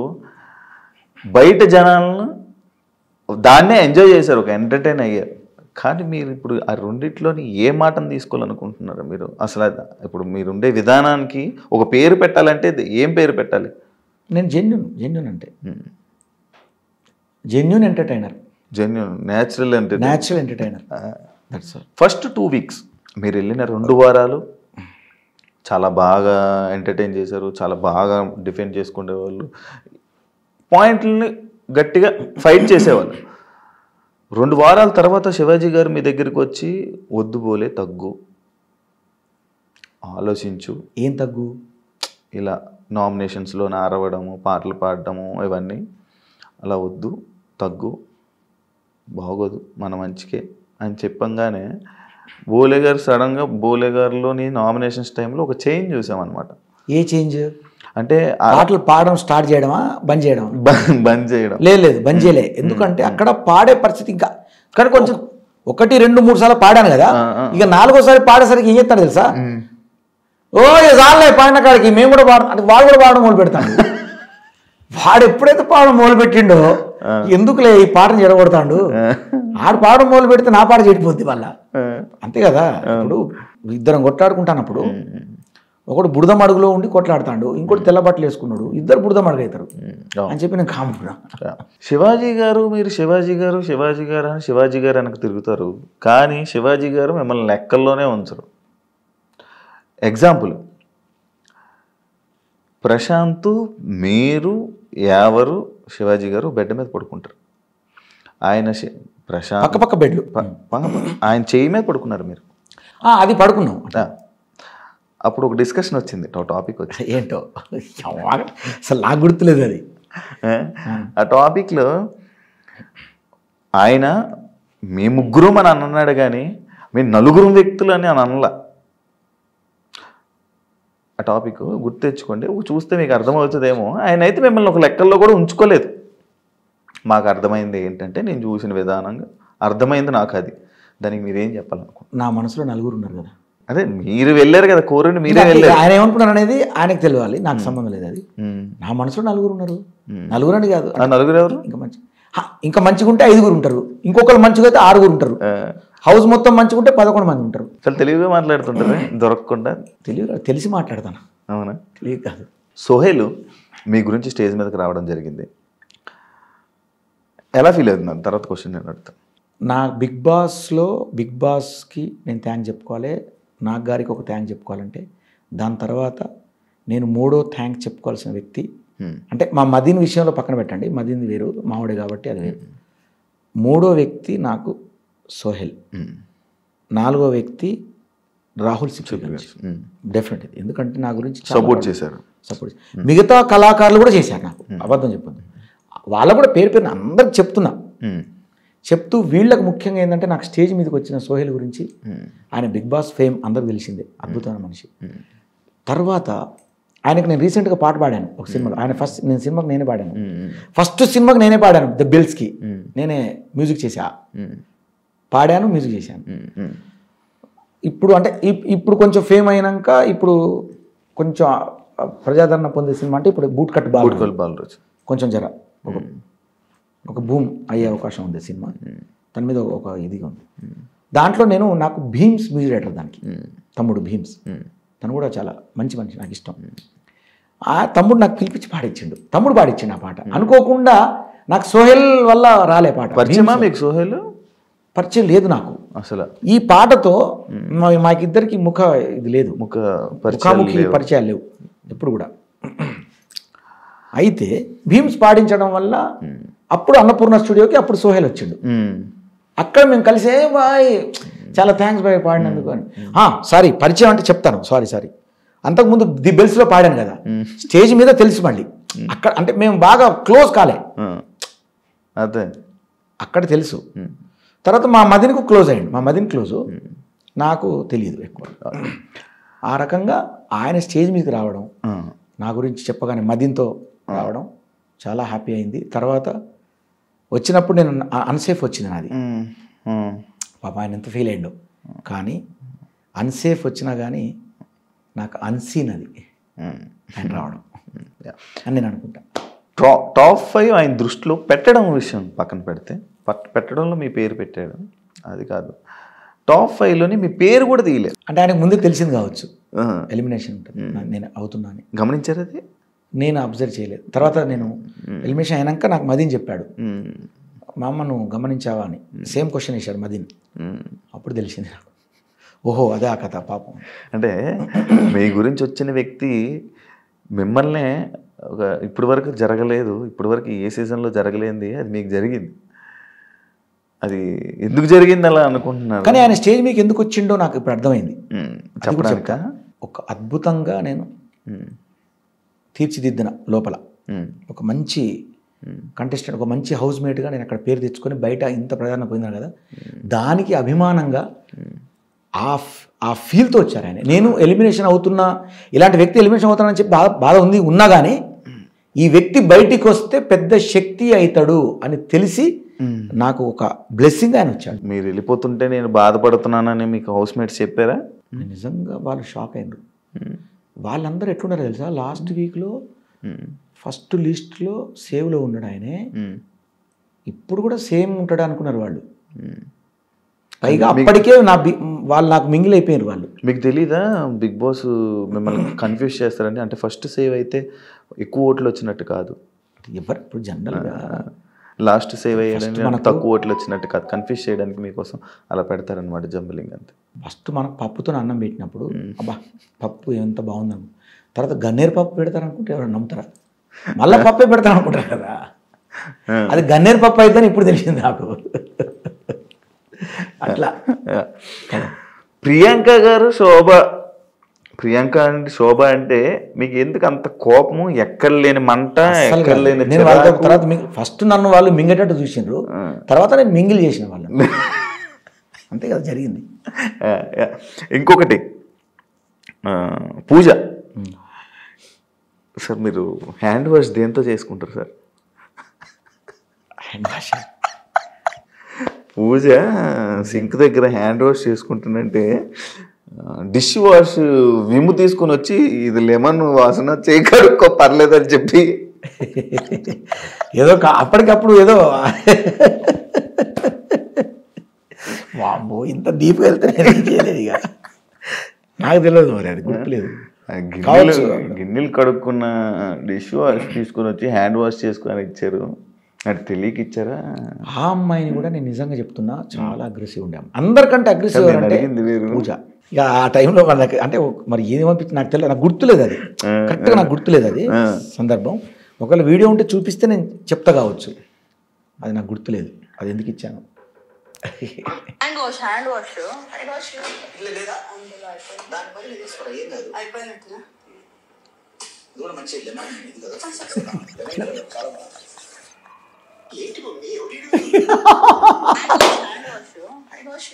బయట జనాలను దాన్నే ఎంజాయ్ చేశారు ఒక ఎంటర్టైన్ అయ్యారు కానీ మీరు ఇప్పుడు ఆ రెండిట్లోని ఏ మాటను తీసుకోవాలనుకుంటున్నారు మీరు అసలు అది- ఇప్పుడు మీరు ఉండే విధానానికి ఒక పేరు పెట్టాలంటే ఇది ఏం పేరు పెట్టాలి నేను జెన్యున్ జెన్యున్ అంటే జెన్యున్ ఎంటర్టైనర్ జెన్యున్ న్యాచురల్ అంటే natural entertainer that's all first two weeks మీరు వెళ్ళిన రెండు వారాలు చాలా బాగా ఎంటర్టైన్ చేశారు చాలా బాగా డిఫెండ్ చేసుకునేవాళ్ళు పాయింట్లని గట్టిగా ఫైట్ చేసేవాళ్ళు రెండు వారాల తర్వాత శివాజీ గారు మీ దగ్గరికి వచ్చి వద్దు బోలే తగ్గు ఆలోచించు ఏం తగ్గు ఇలా నామినేషన్స్లో అరవడము పాటలు పాడడము ఇవన్నీ అలా వద్దు తగ్గు బాగోదు మన మంచికే అని చెప్పంగానే బోలే గారు సడన్గా బోలే గారిలోని నామినేషన్స్ టైంలో ఒక చేంజ్ చూసామన్నమాట ఏ చేంజ్ అంటే ఆ పాటలు పాడడం స్టార్ట్ చేయడమా బంద్ చేయడమా బ- బంద్ చేయడం లేదు లేదు బంద్ చేయలే ఎందుకంటే అక్కడ పాడే పరిస్థితి ఇంకా కానీ కొంచెం ఒకటి రెండు మూడు సార్లు పాడాను కదా ఇక నాలుగోసారి పాడేసరికి ఏం చేస్తాడు తెలుసా ఓ ఇక చాలే పాడిన కాడికి మేము కూడా పాడ అంటే వాడు కూడా పాడడం మొదలు పెడతాడు వాడు ఎప్పుడైతే పాడడం మొదలు పెట్టిండో ఎందుకులే ఈ పాటను చెడగొడతాడు ఆడు పాడడం మొదలు పెడితే నా పాట చెడిపోద్ది వాళ్ళ అంతే కదా ఇప్పుడు ఇద్దరం కొట్లాడుకుంటానప్పుడు ఒకడు బురద మడుగులో ఉండి కొట్లాడుతాడు ఇంకోటి తెల్ల బట్టలు వేసుకున్నాడు ఇద్దరు బురద మడుగు అవుతారు అని చెప్పి నేను కాముకున్నా శివాజీ గారు మీరు శివాజీ గారు శివాజీ గారు అని శివాజీ గారు వెనక తిరుగుతారు కానీ శివాజీ గారు మిమ్మల్ని లెక్కల్లోనే ఉంచరు ఎగ్జాంపుల్ ప్రశాంత్ మీరు ఎవరు శివాజీ గారు బెడ్ మీద పడుకుంటారు ఆయన శి- ప్రశాంత్ పక్క పక్క బెడ్లు ప- పక్క పక్క. ఆయన చేయి మీద పడుకున్నారు మీరు ఆ, అది పడుకున్నాం ఆ. అప్పుడు ఒక డిస్కషన్ వచ్చింది టాపిక్ వచ్చి ఏంటో అసలు నాకు గుర్తులేదు అది ఆ టాపిక్లో ఆయన మీ ముగ్గురు అని అన్నాడు కానీ మీ నలుగురు వ్యక్తులు అని అని అనలా ఆ టాపిక్ గుర్తు తెచ్చుకోండి చూస్తే మీకు అర్థమవుతుందేమో ఆయన అయితే మిమ్మల్ని ఒక లెక్కల్లో కూడా ఉంచుకోలేదు మాకు అర్థమైంది ఏంటంటే నేను చూసిన విధానంగా అర్థమైంది నాకు అది దానికి మీరేం చెప్పాలనుకుంటున్నారు నా మనసులో నలుగురు ఉన్నారు కదా అదే మీరు వెళ్ళారు కదా కోరండి మీరే వెళ్ళారు ఆయన ఏమనుకున్నారు అనేది ఆయనకు తెలియాలి నాకు సంబంధం లేదు అది ఉమ్. నా మనసులో నలుగురు ఉన్నారు నలుగురు అని కాదు ఆ నలుగురు ఎవరు ఇంకా మంచి హా, ఇంకా మంచిగా ఉంటే ఐదుగురు ఉంటారు ఇంకొకరు మంచిగా అయితే ఆరుగురు ఉంటారు ఆ, హౌస్ మొత్తం మంచిగా ఉంటే పదకొండు మంది ఉంటారు చాలా తెలివిగా మాట్లాడుతుంటారు దొరకకుండా తెలియదు తెలిసి మాట్లాడతాను అవునా తెలియదు కాదు సోహేలు మీ గురించి స్టేజ్ మీదకి రావడం జరిగింది ఎలా ఫీల్ అవుతున్నారు తర్వాత క్వశ్చన్ నేను అడుగుతాను నా బిగ్ బాస్లో బిగ్ బాస్కి నేను థ్యాంక్ చెప్పుకోవాలి నాగ్ గారికి ఒక థ్యాంక్ చెప్పుకోవాలంటే దాని తర్వాత నేను మూడో థ్యాంక్ చెప్పుకోవాల్సిన వ్యక్తి Hmm. అంటే మా మదీన్ విషయంలో పక్కన పెట్టండి మదీన్ వేరు మామిడి కాబట్టి అది వేరు మూడో వ్యక్తి నాకు సోహెల్ ఉమ్. నాలుగో వ్యక్తి రాహుల్ సిప్లి ఉమ్. డెఫినెట్ ఎందుకంటే నా గురించి సపోర్ట్ చేశారు సపోర్ట్ మిగతా కళాకారులు కూడా చేశారు నాకు అబద్ధం చెప్పొద్దు వాళ్ళ కూడా పేరు పేరున అందరికి చెప్తున్నా ఉమ్. చెప్తూ వీళ్ళకి ముఖ్యంగా ఏంటంటే నాకు స్టేజ్ మీదకి వచ్చిన సోహెల్ గురించి ఉమ్. ఆయన బిగ్ బాస్ ఫేమ్ అందరికి తెలిసిందే అద్భుతమైన మనిషి ఉమ్. తర్వాత ఆయనకి నేను రీసెంట్గా పాట పాడాను ఒక సినిమాలో ఆయన ఫస్ట్ నేను సినిమాకి నేనే పాడాను ఉమ్. ఫస్ట్ సినిమాకి నేనే పాడాను ద బిల్స్కి ఉమ్. నేనే మ్యూజిక్ చేసా ఉమ్. పాడాను మ్యూజిక్ చేశాను ఉమ్. ఉమ్. ఇప్పుడు అంటే ఇప్- ఇప్పుడు కొంచెం ఫేమ్ అయినాక ఇప్పుడు కొంచెం ఆ ప్రజాదరణ పొందే సినిమా అంటే ఇప్పుడు బూట్ కట్ బాల్ బూట్కోల్ బాలరాజు కొంచెం జర ఒక ఒక భూమ్ అయ్యే అవకాశం ఉంది సినిమా దాని మీద ఒక- ఒక ఇదిగా ఉంది దాంట్లో నేను నాకు భీమ్స్ మ్యూజిక్ డైరెక్టర్ దానికి తమ్ముడు భీమ్స్ ఉమ్. తను కూడా చాలా మంచి మనిషి నాకు ఇష్టం ఆ తమ్ముడు నాకు పిలిపించి పాడించిండు తమ్ముడు పాడించిండు ఆ పాట అనుకోకుండా నాకు సోహెల్ వల్ల రాలే పాట పరిచయమా మీకు సోహేల్ పరిచయం లేదు నాకు అసలు ఈ పాటతో మా- మాకిద్దరికి ముఖ ఇది లేదు ముఖ పరిచయం ముఖాముఖి పరిచయాలు లేవు ఎప్పుడు కూడా అయితే భీమ్స్ పాడించడం వల్ల అప్పుడు అన్నపూర్ణ స్టూడియోకి అప్పుడు సోహెల్ వచ్చిండు ఉమ్. అక్కడ మేము కలిసే బాయ్ చాలా థ్యాంక్స్ బాయ్ పాడినందుకు అని సారీ పరిచయం అంటే చెప్తాను సారీ సారీ అంతకుముందు ది బెల్స్లో పాడాను కదా స్టేజ్ మీద తెలుసు మళ్ళీ అక్కడ అంటే మేము బాగా క్లోజ్ కాలే ఆ. అదే అక్కడ తెలుసు ఉమ్. తర్వాత మా మదినికి క్లోజ్ అయ్యండి మా మదిని క్లోజు నాకు తెలియదు ఎక్కువ ఆ రకంగా ఆయన స్టేజ్ మీదకి రావడం ఆ. నా గురించి చెప్పగానే మదిన్తో రావడం చాలా హ్యాపీ అయింది తర్వాత వచ్చినప్పుడు నేను అన్సేఫ్ వచ్చింది నాది ఉమ్. ఉమ్. పాప ఆయన ఎంత ఫీల్ అయ్యిండు కానీ అన్సేఫ్ వచ్చినా కానీ నాకు అన్సీన్ అది ఉమ్. ఆయన రావడం యా. అని నేను అనుకుంటా టా- టాప్ ఫైవ్ ఆయన దృష్టిలో పెట్టడం విషయం పక్కన పెడితే పట్- పెట్టడంలో మీ పేరు పెట్టాడు అది కాదు టాప్ ఫైవ్లోని మీ పేరు కూడా తీయలేదు అంటే ఆయనకు ముందే తెలిసింది కావచ్చు ఆ. ఎలిమినేషన్ ఉంటుంది నా- నేను అవుతున్నాను గమనించారు అది నేను అబ్జర్వ్ చేయలేదు తర్వాత నేను ఎలిమినేషన్ అయినాక నాకు మదీన్ చెప్పాడు ఉమ్. మా అమ్మ నువ్వు గమనించావా అని సేమ్ క్వశ్చన్ వేశాడు మదీన్ ఉమ్. అప్పుడు తెలిసింది నాకు ఓహో అదే ఆ కథ పాపం అంటే మీ గురించి వచ్చిన వ్యక్తి మిమ్మల్నే ఒక ఇప్పటి వరకు జరగలేదు ఇప్పటి వరకు ఏ సీజన్లో జరగలేంది అది మీకు జరిగింది అది ఎందుకు జరిగింది అలా అనుకుంటున్నారు కానీ ఆయన స్టేజ్ మీకు ఎందుకు వచ్చిండో నాకు ఇప్పుడు అర్థమైంది ఉమ్. అది కూడా చెప్పడానికా చెప్తా. ఒక అద్భుతంగా నేను ఉమ్. తీర్చిదిద్దిన లోపల ఉమ్. ఒక మంచి కంటెస్టెంట్ ఒక మంచి హౌస్ మేట్గా నేను అక్కడ పేరు తెచ్చుకొని బయట ఇంత ప్రధాన పోయినాను కదా దానికి అభిమానంగా ఆ ఫ్- ఆ ఫీల్తో వచ్చారు ఆయన నేను ఎలిమినేషన్ అవుతున్నా ఇలాంటి వ్యక్తి ఎలిమినేషన్ అవుతానని చెప్పి బాధ బాధ ఉంది ఉన్నా కానీ ఈ వ్యక్తి బయటికి వస్తే పెద్ద శక్తి అవుతాడు అని తెలిసి నాకు ఒక బ్లెస్సింగ్ ఆయన వచ్చాడు మీరు వెళ్ళిపోతుంటే నేను బాధపడుతున్నానని మీకు హౌస్ మేట్స్ చెప్పారా నిజంగా వాళ్ళు షాక్ అయినారు వాళ్ళందరూ ఎట్లున్నారో తెలుసా లాస్ట్ వీక్లో ఉమ్. ఫస్ట్ లిస్ట్లో సేవ్లో ఉన్నాడు ఆయనే ఉమ్. ఇప్పుడు కూడా సేమ్ ఉంటాడు అనుకున్నారు వాళ్ళు ఉమ్. పైగా అప్పటికే నా బి- వాళ్ళు నాకు మింగిల్ అయిపోయారు వాళ్ళు మీకు తెలీదా బిగ్ బాస్ మిమ్మల్ని కన్ఫ్యూజ్ చేస్తారండి అంటే ఫస్ట్ సేవ్ అయితే ఎక్కువ ఓట్లు వచ్చినట్టు కాదు ఎవరు ఇప్పుడు జనరల్గా లాస్ట్ సేవ్ అయ్యాడని మనకు- తక్కువ ఓట్లు వచ్చినట్టు కాదు కన్ఫ్యూజ్ చేయడానికి మీకోసం అలా పెడతారనమాట జంబలింగ్ అంతే ఫస్ట్ మనకు పప్పుతో అన్నం పెట్టినప్పుడు అబ్బా పప్పు ఎంత బాగుందను తర్వాత గన్నేరు పప్పు పెడతారు అనుకుంటే ఎవరు నమ్ముతారా మళ్ళీ పప్పే పెడతారు అనుకుంటారు కదా అది గన్నేరు పప్పు అయితే ఇప్పుడు తెలిసింది నాకు అట్లా ప్రియాంక గారు శోభ ప్రియాంక అంటే శోభ అంటే మీకు ఎందుకు అంత కోపము ఎక్కడ లేని మంట అస్సలు ఎక్కడ కాదు. లేని నేను వాళ్ళతో చిరాకు? తర్వాత మింగ్- ఫస్ట్ నన్ను వాళ్ళు మింగేటట్టు చూసిండ్రు తర్వాత నేను మింగిల్ చేసిన వాళ్ళని అంతే కదా జరిగింది ఆ, యా. ఇంకొకటి ఆ, పూజ సార్ మీరు హ్యాండ్ వాష్ దేంతో చేసుకుంటారు సార్ భాష పూజ సింక్ దగ్గర హ్యాండ్ వాష్ చేసుకుంటుందంటే డిష్ వాష్ విము తీసుకుని వచ్చి ఇది లెమన్ వాసన చేయకడుక్కో పర్లేదని చెప్పి ఏదో కా- అప్పటికప్పుడు ఏదో వామ్మో ఇంత డీప్ వెళ్తే నేను ఏం చేయలేదు ఇక నాకు తెలియదు మరి అది గుర్తులేదు ఆ గిన్నెలు కావచ్చు. గిన్నెలు కడుక్కున్న డిష్ వాష్ తీసుకుని వచ్చి హ్యాండ్ వాష్ చేసుకొని ఇచ్చారు అది తెలియక ఇచ్చారా ఆ అమ్మాయిని కూడా నేను నిజంగా చెప్తున్నా చాలా అగ్రెసివ్ ఉండే అమ్మాయి. అందరికంటే అగ్రెసివ్ నేను అంటే అడిగింది వేరు. పూజ ఇక ఆ టైంలో వాళ్ళకి అంటే ఒక- మరి ఏమనిపించింది నాకు తెలియదు నాకు గుర్తులేదు అది ఆ, కరెక్ట్గా నాకు గుర్తులేదు అది ఆ. సందర్భం ఒకవేళ వీడియో ఉంటే చూపిస్తే నేను చెప్తా కావచ్చు అది నాకు గుర్తులేదు అది ఎందుకు ఇచ్చాను hand wash hand wash hand wash అయిపోయినట్టునా హ్యాండ్ వాష్ హ్యాండ్ వాష్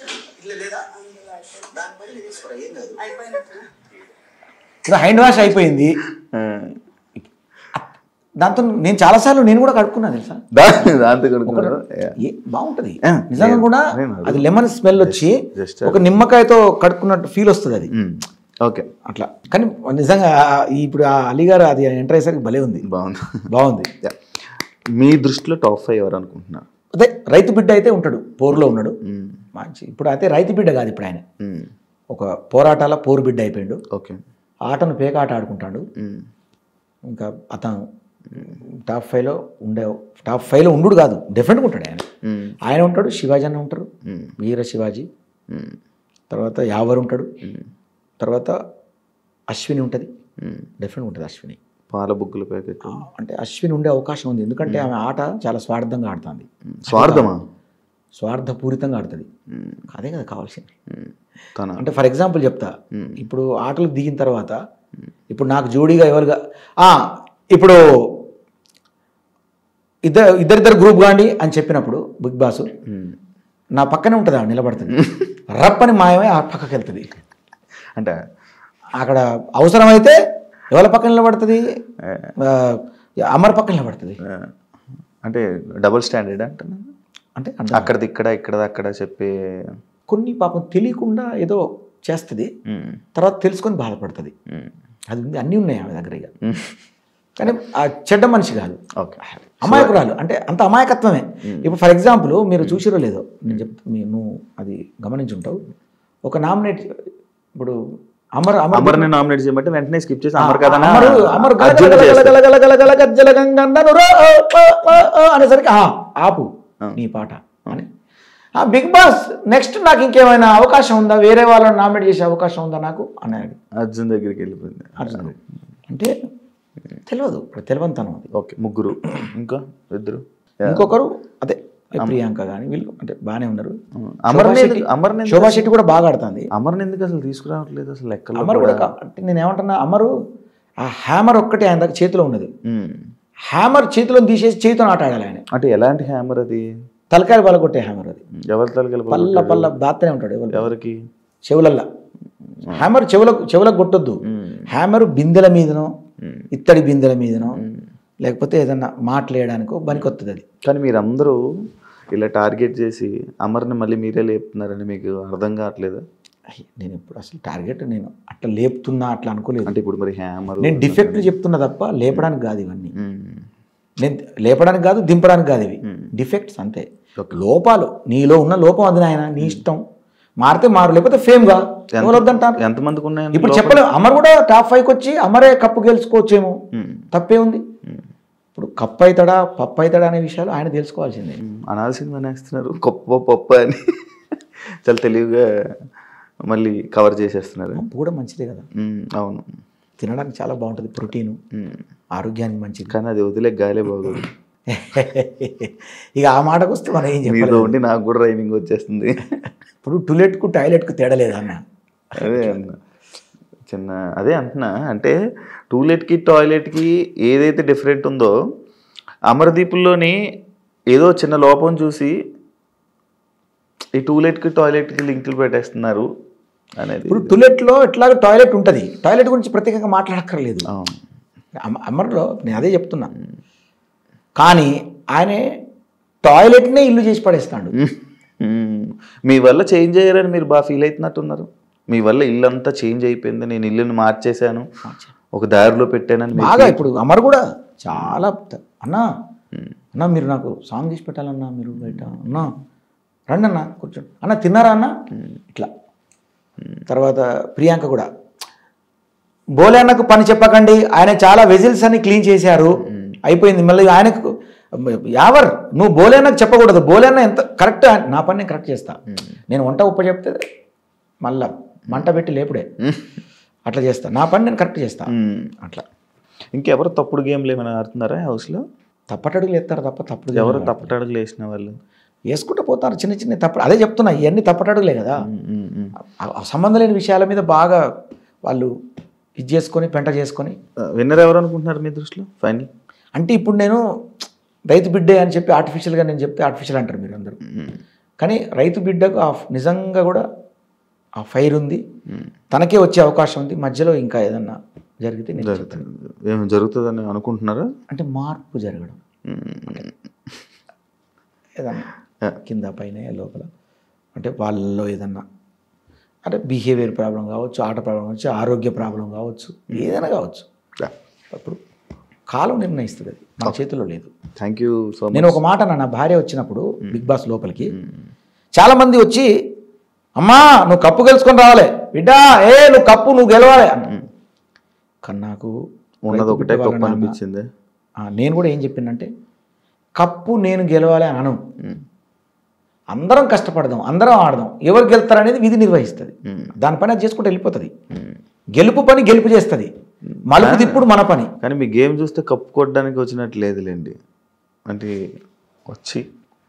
అయిపోయినట్టునా ఇప్పుడు హ్యాండ్ వాష్ అయిపోయింది ఆ, దాంతో నేను చాలాసార్లు నేను కూడా కడుక్కున్నా తెలుసా దా- దాంతో కడుక్కున్నారా? యా. ఏ బాగుంటది ఆ, నిజంగా నేను- కూడా నేను అడుగు- అది లెమన్ స్మెల్ వచ్చి just ఒక నిమ్మకాయతో కడుక్కున్నట్టు ఫీల్ వస్తుంది అది ఉమ్, ఓకే అట్లా కానీ నిజంగా ఆ- ఈ ఇప్పుడు ఆ అలీ గారు అది ఎంటర్ అయ్యేసరికి భలే ఉంది బాగుంది బాగుంది యా. మీ దృష్టిలో టాప్ ఫైవ్ ఎవరు అనుకుంటున్నారు అదే రైతు బిడ్డ అయితే ఉంటాడు పోరులో ఉన్నాడు ఉమ్, మంచి ఇప్పుడు అయితే రైతు బిడ్డ కాదు ఇప్పుడు ఆయన ఉమ్, ఒక పోరాటాల పోరు బిడ్డ అయిపోయాడు ఓకే ఆటను పేకాట ఆడుకుంటాడు ఉమ్, ఇంకా అతను టాప్ ఫైవ్లో ఉండే టాప్ ఫైవ్లో ఉండు కాదు డెఫినెట్గా ఉంటాడు ఆయన ఉమ్, ఆయన ఉంటాడు శివాజీ అన్న ఉంటారు ఉమ్, వీర శివాజీ ఉమ్, తర్వాత యావర్ ఉంటాడు ఉమ్, తర్వాత అశ్విని ఉంటుంది ఉమ్. డెఫినెట్ ఉంటుంది అశ్విని పాల బుగ్గుల ప్యాకెట్ ఆ, అంటే అశ్విని ఉండే అవకాశం ఉంది ఎందుకంటే ఆమె ఆట చాలా స్వార్థంగా ఆడుతుంది స్వార్థమా స్వార్థపూరితంగా ఆడుతుంది ఉమ్, అదే కదా కావాల్సింది ఉమ్, తన అంటే ఫర్ ఎగ్జాంపుల్ చెప్తా ఇప్పుడు ఆటలు దిగిన తర్వాత ఇప్పుడు నాకు జోడీగా ఎవరుగా ఆ, ఇప్పుడు ఇద్దరు ఇద్దరిద్దరు గ్రూప్ కాండి అని చెప్పినప్పుడు బిగ్ బాస్ ఉమ్, నా పక్కనే ఉంటుంది ఆవిడ నిలబడుతుంది రప్పని మాయమై ఆ పక్కకి వెళ్తుంది అంటే అక్కడ అవసరమైతే ఎవరి పక్కన నిలబడుతుంది ఆ, అమర్ పక్కన నిలబడుతుంది ఆ, అంటే డబుల్ స్టాండర్డ్ అంటున్నా అంటే అంటే అక్కడది ఇక్కడ ఇక్కడది అక్కడ చెప్పే కొన్ని పాపం తెలియకుండా ఏదో చేస్తుంది ఉమ్, తర్వాత తెలుసుకొని బాధపడుతుంది ఉమ్, అది ఉంది అన్నీ ఉన్నాయి ఆమె దగ్గర ఇక ఉమ్. కానీ ఆ చెడ్డ మనిషి కాదు ఓకే అమాయకురాలు అంటే అంత అమాయకత్వమే ఇప్పుడు ఫర్ ఎగ్జాంపుల్ మీరు చూసిరో లేదో నేను చెప్తా మీ- నువ్వు అది గమనించుంటావు ఒక నామినేట్ ఇప్పుడు అమర్ అమర్ అమర్ని నామినేట్ చేయమంటే వెంటనే స్కిప్ చేసి అమర్ కదా అమరు అమరు గల గల గల గల గల గల గల గజ్జల గంగన్నను రో ఓ ఓ ఓ ఓ అనేసరికి ఆ, ఆపు నీ పాట అని ఆ బిగ్ బాస్ నెక్స్ట్ నాకు ఇంకేమైనా అవకాశం ఉందా వేరే వాళ్ళని నామినేట్ చేసే అవకాశం ఉందా నాకు అన్నాడు అర్జున్ దగ్గరికి వెళ్ళిపోయింది అర్జున్ అంటే తెలియదు ఇప్పుడు తెలియనితనం అది ఓకే ముగ్గురు ఇంకా ఇద్దరు ఇంకొకరు అదే ప్రియాంక కానీ వీళ్ళు అంటే బాగానే ఉన్నారు అమర్ని శోభా ఎందుకు- శెట్టి- అమర్ని ఎందుకు- శోభా శెట్టి కూడా బాగా ఆడుతుంది అమర్ని ఎందుకు అసలు తీసుకురావట్లేదు అసలు లెక్కలో అమర్ కూడా కా- అంటే నేను ఏమంటున్నా అమరు ఆ హ్యామర్ ఒక్కటి ఆయన దగ్గర చేతిలో ఉన్నది ఉమ్. హ్యామర్ చేతిలో తీసేసి చేతితో ఆట ఆడాలి ఆయన అంటే ఎలాంటి హ్యామర్ అది తలకాయలు బల కొట్టే హ్యామర్ అది ఎవరి తలకెళ్ళి పల్ల పల్ల బాత్తనే ఉంటాడు ఎవరు ఎవరికి చెవులల్లా హ్యామర్ చెవులకు చెవులకు కొట్టొద్దు హ్యామర్ బిందెల మీదనో ఇత్తడి బిందెల మీదనో లేకపోతే ఏదన్నా మాట్లాడడానికో పనికొస్తుంది అది కానీ మీరందరూ ఇలా టార్గెట్ చేసి అమర్ని మళ్ళీ మీరే లేపుతున్నారని మీకు అర్థం కావట్లేదు అయ్య, నేను ఇప్పుడు అసలు టార్గెట్ నేను అట్లా లేపుతున్నా అట్లా అనుకోలేదు అంటే ఇప్పుడు మరి హ్యామర్ నేను డిఫెక్ట్ చెప్తున్నా తప్ప లేపడానికి కాదు ఇవన్నీ నేను లేపడానికి కాదు దింపడానికి కాదు ఇవి డిఫెక్ట్స్ అంతే లోపాలు నీలో ఉన్న లోపం అది నాయన నీ ఇష్టం మారితే మారు లేకపోతే ఫేమ్గా ఎవరు వద్దంటారు ఎంతమందికి ఉన్నాయి ఇప్పుడు చెప్పలేము అమర్ కూడా టాప్ ఫైవ్కి వచ్చి అమరే కప్పు గెలుచుకోవచ్చేమో తప్పే ఉంది ఇప్పుడు కప్పు అవుతాడా పప్పు అవుతాడా అనే విషయాలు ఆయన తెలుసుకోవాల్సిందే అనాల్సింది అనేస్తున్నారు గొప్ప పప్ప అని చాలా తెలివిగా మళ్ళీ కవర్ చేసేస్తున్నారు పప్పు కూడా మంచిదే కదా ఉమ్, అవును తినడానికి చాలా బాగుంటుంది ప్రోటీన్ ఉమ్. ఆరోగ్యానికి మంచిది కానీ అది వదిలే గాలే బాగోదు ఇక ఆ మాటకు వస్తే మనం ఏం మీతో చెప్పలేదు ఉండి నాకు కూడా రైమింగ్ వచ్చేస్తుంది ఇప్పుడు టులెట్కు టాయిలెట్కు తేడా లేదా అన్న అదే అన్న చిన్న అదే అంటున్నా అంటే టూలెట్కి టాయిలెట్కి ఏదైతే డిఫరెంట్ ఉందో అమరదీపుల్లోని ఏదో చిన్న లోపం చూసి ఈ టూలెట్కి టాయిలెట్కి లింకులు పెట్టేస్తున్నారు అనేది ఇప్పుడు టులెట్లో ఎట్లాగో టాయిలెట్ ఉంటుంది టాయిలెట్ గురించి ప్రత్యేకంగా మాట్లాడక్కర్లేదు అవును. అమ- అమర్లో నేను అదే చెప్తున్నా కానీ ఆయనే టాయిలెట్నే ఇల్లు చేసి పడేస్తాడు మ్మ్. మీ వల్ల చేంజ్ అయ్యారని మీరు బాగా ఫీల్ అవుతున్నట్టున్నారు మీ వల్ల ఇల్లు అంతా చేంజ్ అయిపోయింది నేను ఇల్లుని మార్చేశాను ఒక దారిలో పెట్టానని మీరు బాగా ఇప్పుడు అమర్ కూడా చాలా త- అన్నా అన్నా మీరు నాకు సాంగ్ తీసి పెట్టాలన్నా మీరు బయట అన్నా రండి అన్న కూర్చోండి అన్న తిన్నారా అన్న ఇట్లా తర్వాత ప్రియాంక కూడా బోలే అన్నకు పని చెప్పకండి ఆయన చాలా వెజిల్స్ అని క్లీన్ చేశారు అయిపోయింది మళ్ళీ ఆయనకు యావర్ నువ్వు బోలే అన్నకు చెప్పకూడదు బోలే అన్న ఎంత కరెక్ట్ నా పని నేను కరెక్ట్ చేస్తా నేను వంట ఉప్ప చెప్తే మళ్ళా మంట పెట్టి లేపుడే అట్లా చేస్తా నా పని నేను కరెక్ట్ చేస్తా మ్మ్. అట్లా ఇంకెవరు తప్పుడు గేమ్లు ఏమైనా ఆడుతున్నారా హౌస్లో తప్పటడుగులు ఎత్తారు తప్ప తప్పుడు ఎవరు తప్పటడుగులు వేసిన వాళ్ళు వేసుకుంటూ పోతారు చిన్న చిన్న తప్పుడు అదే చెప్తున్నా ఇవన్నీ తప్పటడుగులే కదా మ్మ్, మ్మ్. ఆ- ఆ సంబంధం లేని విషయాల మీద బాగా వాళ్ళు ఇది చేసుకొని పెంట చేసుకొని విన్నర్ ఎవరు అనుకుంటున్నారు మీ దృష్టిలో ఫైనల్ అంటే ఇప్పుడు నేను రైతు బిడ్డే అని చెప్పి ఆర్టిఫిషియల్గా నేను చెప్తే ఆర్టిఫిషియల్ అంటారు మీరు అందరూ కానీ రైతు బిడ్డకు ఆ నిజంగా కూడా ఆ ఫైర్ ఉంది తనకే వచ్చే అవకాశం ఉంది మధ్యలో ఇంకా ఏదన్నా జరిగితే నేను చెప్తాను. ఏమి జరుగుతుందని అనుకుంటున్నారా అంటే మార్పు జరగడం మ్మ్. ఏదన్నా కింద పైన లోపల అంటే వాళ్ళలో ఏదన్నా అంటే బిహేవియర్ ప్రాబ్లం కావచ్చు ఆట ప్రాబ్లం కావచ్చు ఆరోగ్య ప్రాబ్లం కావచ్చు ఏదైనా కావచ్చు అప్పుడు కాలం నిర్ణయిస్తుంది అది మన చేతిలో లేదు థ్యాంక్ యూ సో మచ్ నేను ఒక మాట అన్నా, నా భార్య వచ్చినప్పుడు బిగ్ బాస్ లోపలికి చాలా మంది వచ్చి అమ్మా నువ్వు కప్పు గెలుచుకొని రావాలి బిడ్డా ఏ నువ్వు కప్పు నువ్వు గెలవాలి అన్న కానీ నాకు ఉన్నది రైతు ఒకటే బిడ్డ వాళ్ళ గొప్ప నాన్న- అనిపించింది ఆ, నేను కూడా ఏం చెప్పినంటే కప్పు నేను గెలవాలి అని అను అందరం కష్టపడదాం అందరం ఆడదాం ఎవరు గెలుస్తారనేది విధి నిర్వహిస్తుంది దాని పని అది చేసుకుంటూ వెళ్ళిపోతుంది గెలుపు పని గెలుపు చేస్తుంది మలుపు తిప్పుడు మన పని కానీ మీ గేమ్ చూస్తే కప్పు కొట్టడానికి వచ్చినట్టు లేదులేండి అంటే వచ్చి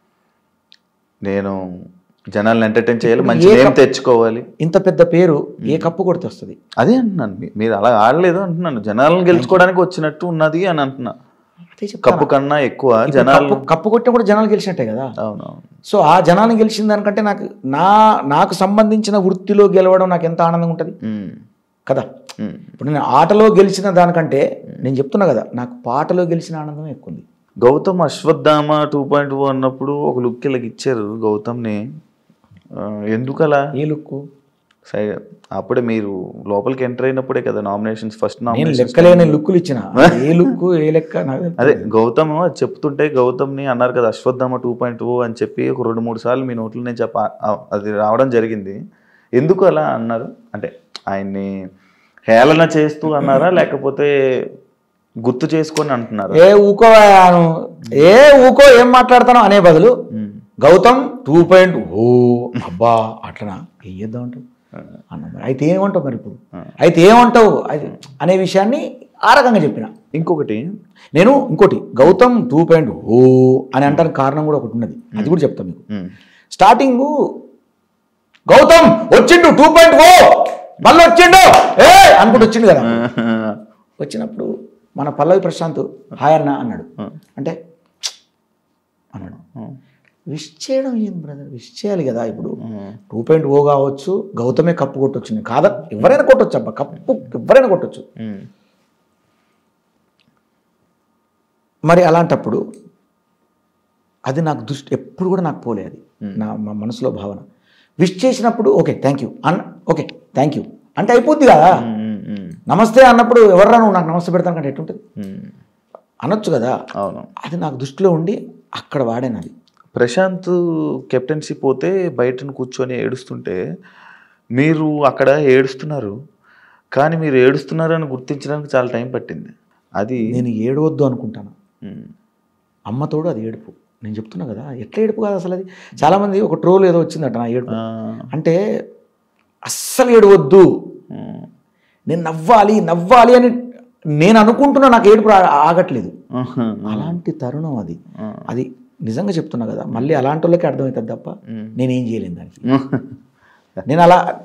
నేను జనాల్ని ఎంటర్టైన్ చేయాలి మంచి ఏ నేమ్ కప్- తెచ్చుకోవాలి ఇంత పెద్ద పేరు ఏ కప్పు కొడితే వస్తుంది అదే అంటున్నాను మీ- మీరు అలా ఆడలేదు అంటున్నాను జనాలను గెలుచుకోవడానికి వచ్చినట్టు ఉన్నది అని అంటున్నా అదే చెప్తాను. కప్పు కన్నా ఎక్కువ ఇప్పుడు జనాలు కప్పు కప్పు కొట్టిన కూడా జనాలు గెలిచినట్టే కదా అవునవును సో ఆ జనాన్ని గెలిచిన దానికంటే నాకు నా నాకు సంబంధించిన వృత్తిలో గెలవడం నాకు ఎంత ఆనందంగా ఉంటుంది ఉమ్, కదా ఉమ్, ఇప్పుడు నేను ఆటలో గెలిచిన దానికంటే నేను చెప్తున్నా కదా నాకు పాటలో గెలిచిన ఆనందం ఎక్కువ ఉంది Gautam Ashwatthama two point O అన్నప్పుడు ఒక లుక్ ఇలాగ ఇచ్చారు గౌతమ్ని ఆ, ఎందుకలా ఏ లుక్ సై అప్పుడే మీరు లోపలికి ఎంటర్ అయినప్పుడే కదా నామినేషన్స్ ఫస్ట్ నేను నామినేషన్ లెక్కలేని లుక్కులు ఇచ్చిన ఏ లుక్ ఏ లెక్క నాకు తెలియదు. అదే గౌతమ్ అది చెప్తుంటే గౌతమ్ని అన్నారు కదా అశ్వత్థామ టూ పాయింట్ ఓ అని చెప్పి ఒక రెండు మూడు సార్లు మీ నోట్లో నేను చెప్ప ఆ- అది రావడం జరిగింది ఎందుకు అలా అన్నారు అంటే ఆయన్ని హేళన చేస్తూ అన్నారా లేకపోతే గుర్తు చేసుకొని అంటున్నారా ఏ ఊకో అను ఏ ఊకో ఏం మాట్లాడతాను అనే బదులు గౌతమ్ టూ పాయింట్ ఓ అబ్బా అట్లనా ఏం చేద్దాం అంటావు అన్న మరి అయితే ఏమంటావు మరి ఇప్పుడు అయితే ఏమంటావు అది అనే విషయాన్ని ఆ రకంగా చెప్పిన ఇంకొకటి నేను ఇంకోటి గౌతమ్ టూ పాయింట్ ఓ అని అంటానికి కారణం కూడా ఒకటి ఉన్నది అది కూడా చెప్తాను మీకు ఉమ్, స్టార్టింగ్ గౌతమ్ వచ్చిండు టూ పాయింట్ ఓ మళ్ళీ వచ్చిండు ఏ అనుకుంటూ వచ్చిండు కదా వచ్చినప్పుడు మన పల్లవి ప్రశాంత్ హాయ్ అన్న అన్నాడు అంటే అన్నాడు విష్ చేయడం ఏం బ్రదర్ విష్ చేయాలి కదా ఇప్పుడు టూ పాయింట్ ఓ కావచ్చు గౌతమే కప్పు కొట్టొచ్చు కాదా ఎవరైనా కొట్టొచ్చు అబ్బా కప్పు ఎవరైనా కొట్టొచ్చు ఉమ్, మరి అలాంటప్పుడు అది నాకు దృష్టి ఎప్పుడు కూడా నాకు పోలే అది నా మా మనసులో భావన విష్ చేసినప్పుడు ఓకే థ్యాంక్ యూ అన్న ఓకే థ్యాంక్ యూ అంటే అయిపోద్ది కదా ఉమ్, ఉమ్, నమస్తే అన్నప్పుడు ఎవర్రా నువ్వు నాకు నమస్తే పెడతాను కంటే ఎట్టుంటుంది ఉమ్. అనొచ్చు కదా అవును అది నాకు దృష్టిలో ఉండి అక్కడ వాడాను అది ప్రశాంత్ కెప్టెన్సీ పోతే బయటను కూర్చొని ఏడుస్తుంటే మీరు అక్కడ ఏడుస్తున్నారు కానీ మీరు ఏడుస్తున్నారని గుర్తించడానికి చాలా టైం పట్టింది అది నేను ఏడవద్దు అనుకుంటాను ఉమ్, అమ్మతోడు అది ఏడుపు నేను చెప్తున్నా కదా ఎట్లా ఏడుపు కాదు అసలు అది చాలామంది ఒక ట్రోల్ ఏదో వచ్చిందట నా ఏడుపు ఆ, అంటే అస్సలు ఏడవద్దు ఉమ్, నేను నవ్వాలి నవ్వాలి అని నేను అనుకుంటున్నా నాకు ఏడుపు రా- ఆగట్లేదు ఉహు, అలాంటి తరుణం అది ఆ. అది నిజంగా చెప్తున్నా కదా మళ్ళీ అలాంటి వాళ్ళకి అర్థమవుతుంది తప్ప నేనేం చేయలేను దానికి నేను అలా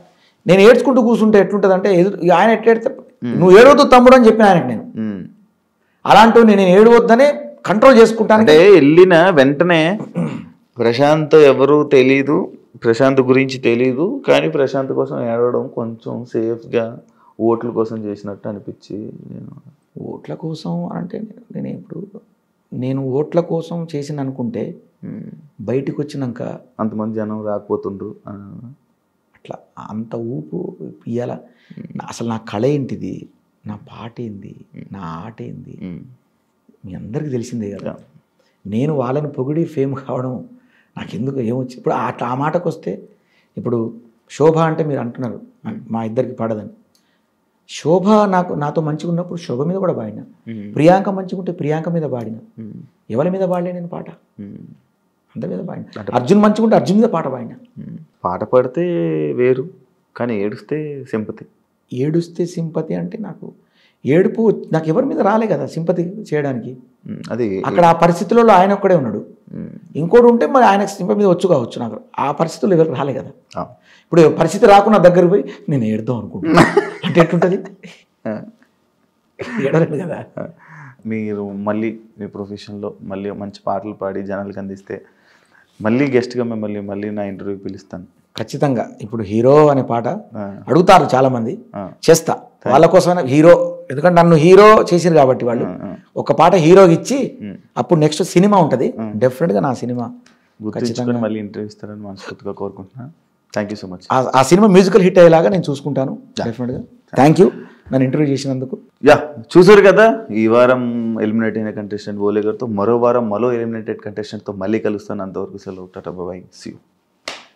నేను ఏడ్చుకుంటూ కూర్చుంటే ఎట్లుంటుంది అంటే ఎదురు ఆయన ఎట్లా ఏడితే నువ్వు ఏడవద్దు తమ్ముడు అని చెప్పిన ఆయనకు నేను ఉమ్. అలాంటివి నేను ఏడవద్దనే కంట్రోల్ చేసుకుంటాను అంటే వెళ్ళిన వెంటనే ప్రశాంత్ ఎవరు తెలీదు ప్రశాంత్ గురించి తెలీదు కానీ ప్రశాంత్ కోసం ఏడవడం కొంచెం సేఫ్గా ఓట్ల కోసం చేసినట్టు అనిపించి నేను ఓట్ల కోసం అంటే నేను ఇప్పుడు నేను ఓట్ల కోసం చేసిన అనుకుంటే ఉమ్, బయటికి వచ్చినాక అంతమంది జనం రాకపోతుండ్రు ఆ, అట్లా అంత ఊపు ఇయ్యాల అసలు నా కళ ఏంటిది నా పాట ఏంది నా ఆట ఏంది ఉమ్, మీ అందరికీ తెలిసిందే కదా నేను వాళ్ళని పొగిడి ఫేమ్ కావడం నాకెందుకు ఏమొచ్చి ఇప్పుడు అట్లా ఆ మాటకు వస్తే ఇప్పుడు శోభ అంటే మీరు అంటున్నారు మా ఇద్దరికి పడదని శోభ నాకు నాతో మంచిగా ఉన్నప్పుడు శోభ మీద కూడా పాడిన ఉమ్, ప్రియాంక మంచిగా ఉంటే ప్రియాంక మీద పాడిన ఉమ్, ఎవరి మీద పాడలే నేను పాట ఉమ్, అందరి మీద పాడిన అర్జున్ మంచిగా ఉంటే అర్జున్ మీద పాట పాడిన ఉమ్. పాట పాడితే వేరు కానీ ఏడుస్తే సింపతి ఏడుస్తే సింపతి అంటే నాకు ఏడుపు నాకు ఎవరి మీద రాలే కదా సింపతి చేయడానికి ఉమ్, అది అక్కడ ఆ పరిస్థితులలో ఆయన ఒక్కడే ఉన్నాడు ఉమ్, ఇంకోటి ఉంటే మరి ఆయనకు సింపతి మీద వచ్చు కావచ్చు నాకు ఆ పరిస్థితులు ఎవరు రాలే కదా ఆ. ఇప్పుడు పరిస్థితి రాకుండా దగ్గర పోయి నేను ఏడుదాం అనుకుంటున్నా అంటే ఎట్లుంటుంది ఆ. ఏడలేదు కదా మీరు మళ్ళీ మీ ప్రొఫెషన్లో మళ్ళీ మంచి పాటలు పాడి జనాలకు అందిస్తే మళ్ళీ గెస్ట్గా మిమ్మల్ని మళ్ళీ నా ఇంటర్వ్యూకి పిలుస్తాను ఖచ్చితంగా ఇప్పుడు హీరో అనే పాట ఆ, అడుగుతారు చాలా మంది ఆ. చేస్తా వాళ్ళ కోసమైనా హీరో ఎందుకంటే నన్ను హీరో చేసిరు కాబట్టి వాళ్ళు ఒక పాట హీరోకి ఇచ్చి అప్పుడు నెక్స్ట్ సినిమా ఉంటుంది డెఫినెట్గా నా సినిమా గుర్తుంచుకొని మళ్ళీ ఇంటర్వ్యూ ఇస్తారని మనస్ఫూర్తిగా కోరుకుంటున్నాను థ్యాంక్ యూ సో మచ్ ఆ- ఆ సినిమా మ్యూజికల్ హిట్ అయ్యేలాగా నేను చూసుకుంటాను డెఫినెట్గా థ్యాంక్ యూ నన్ను ఇంటర్వ్యూ చేసినందుకు యా చూసారు కదా ఈ వారం ఎలిమినేట్ అయిన కంటెస్టెంట్ బోలే గారితో మరో వారం మరో ఎలిమినేటెడ్ కంటెస్టెంట్తో మళ్ళీ కలుస్తాను అంతవరకు సెలవు టాటా బాయ్ సీ యూ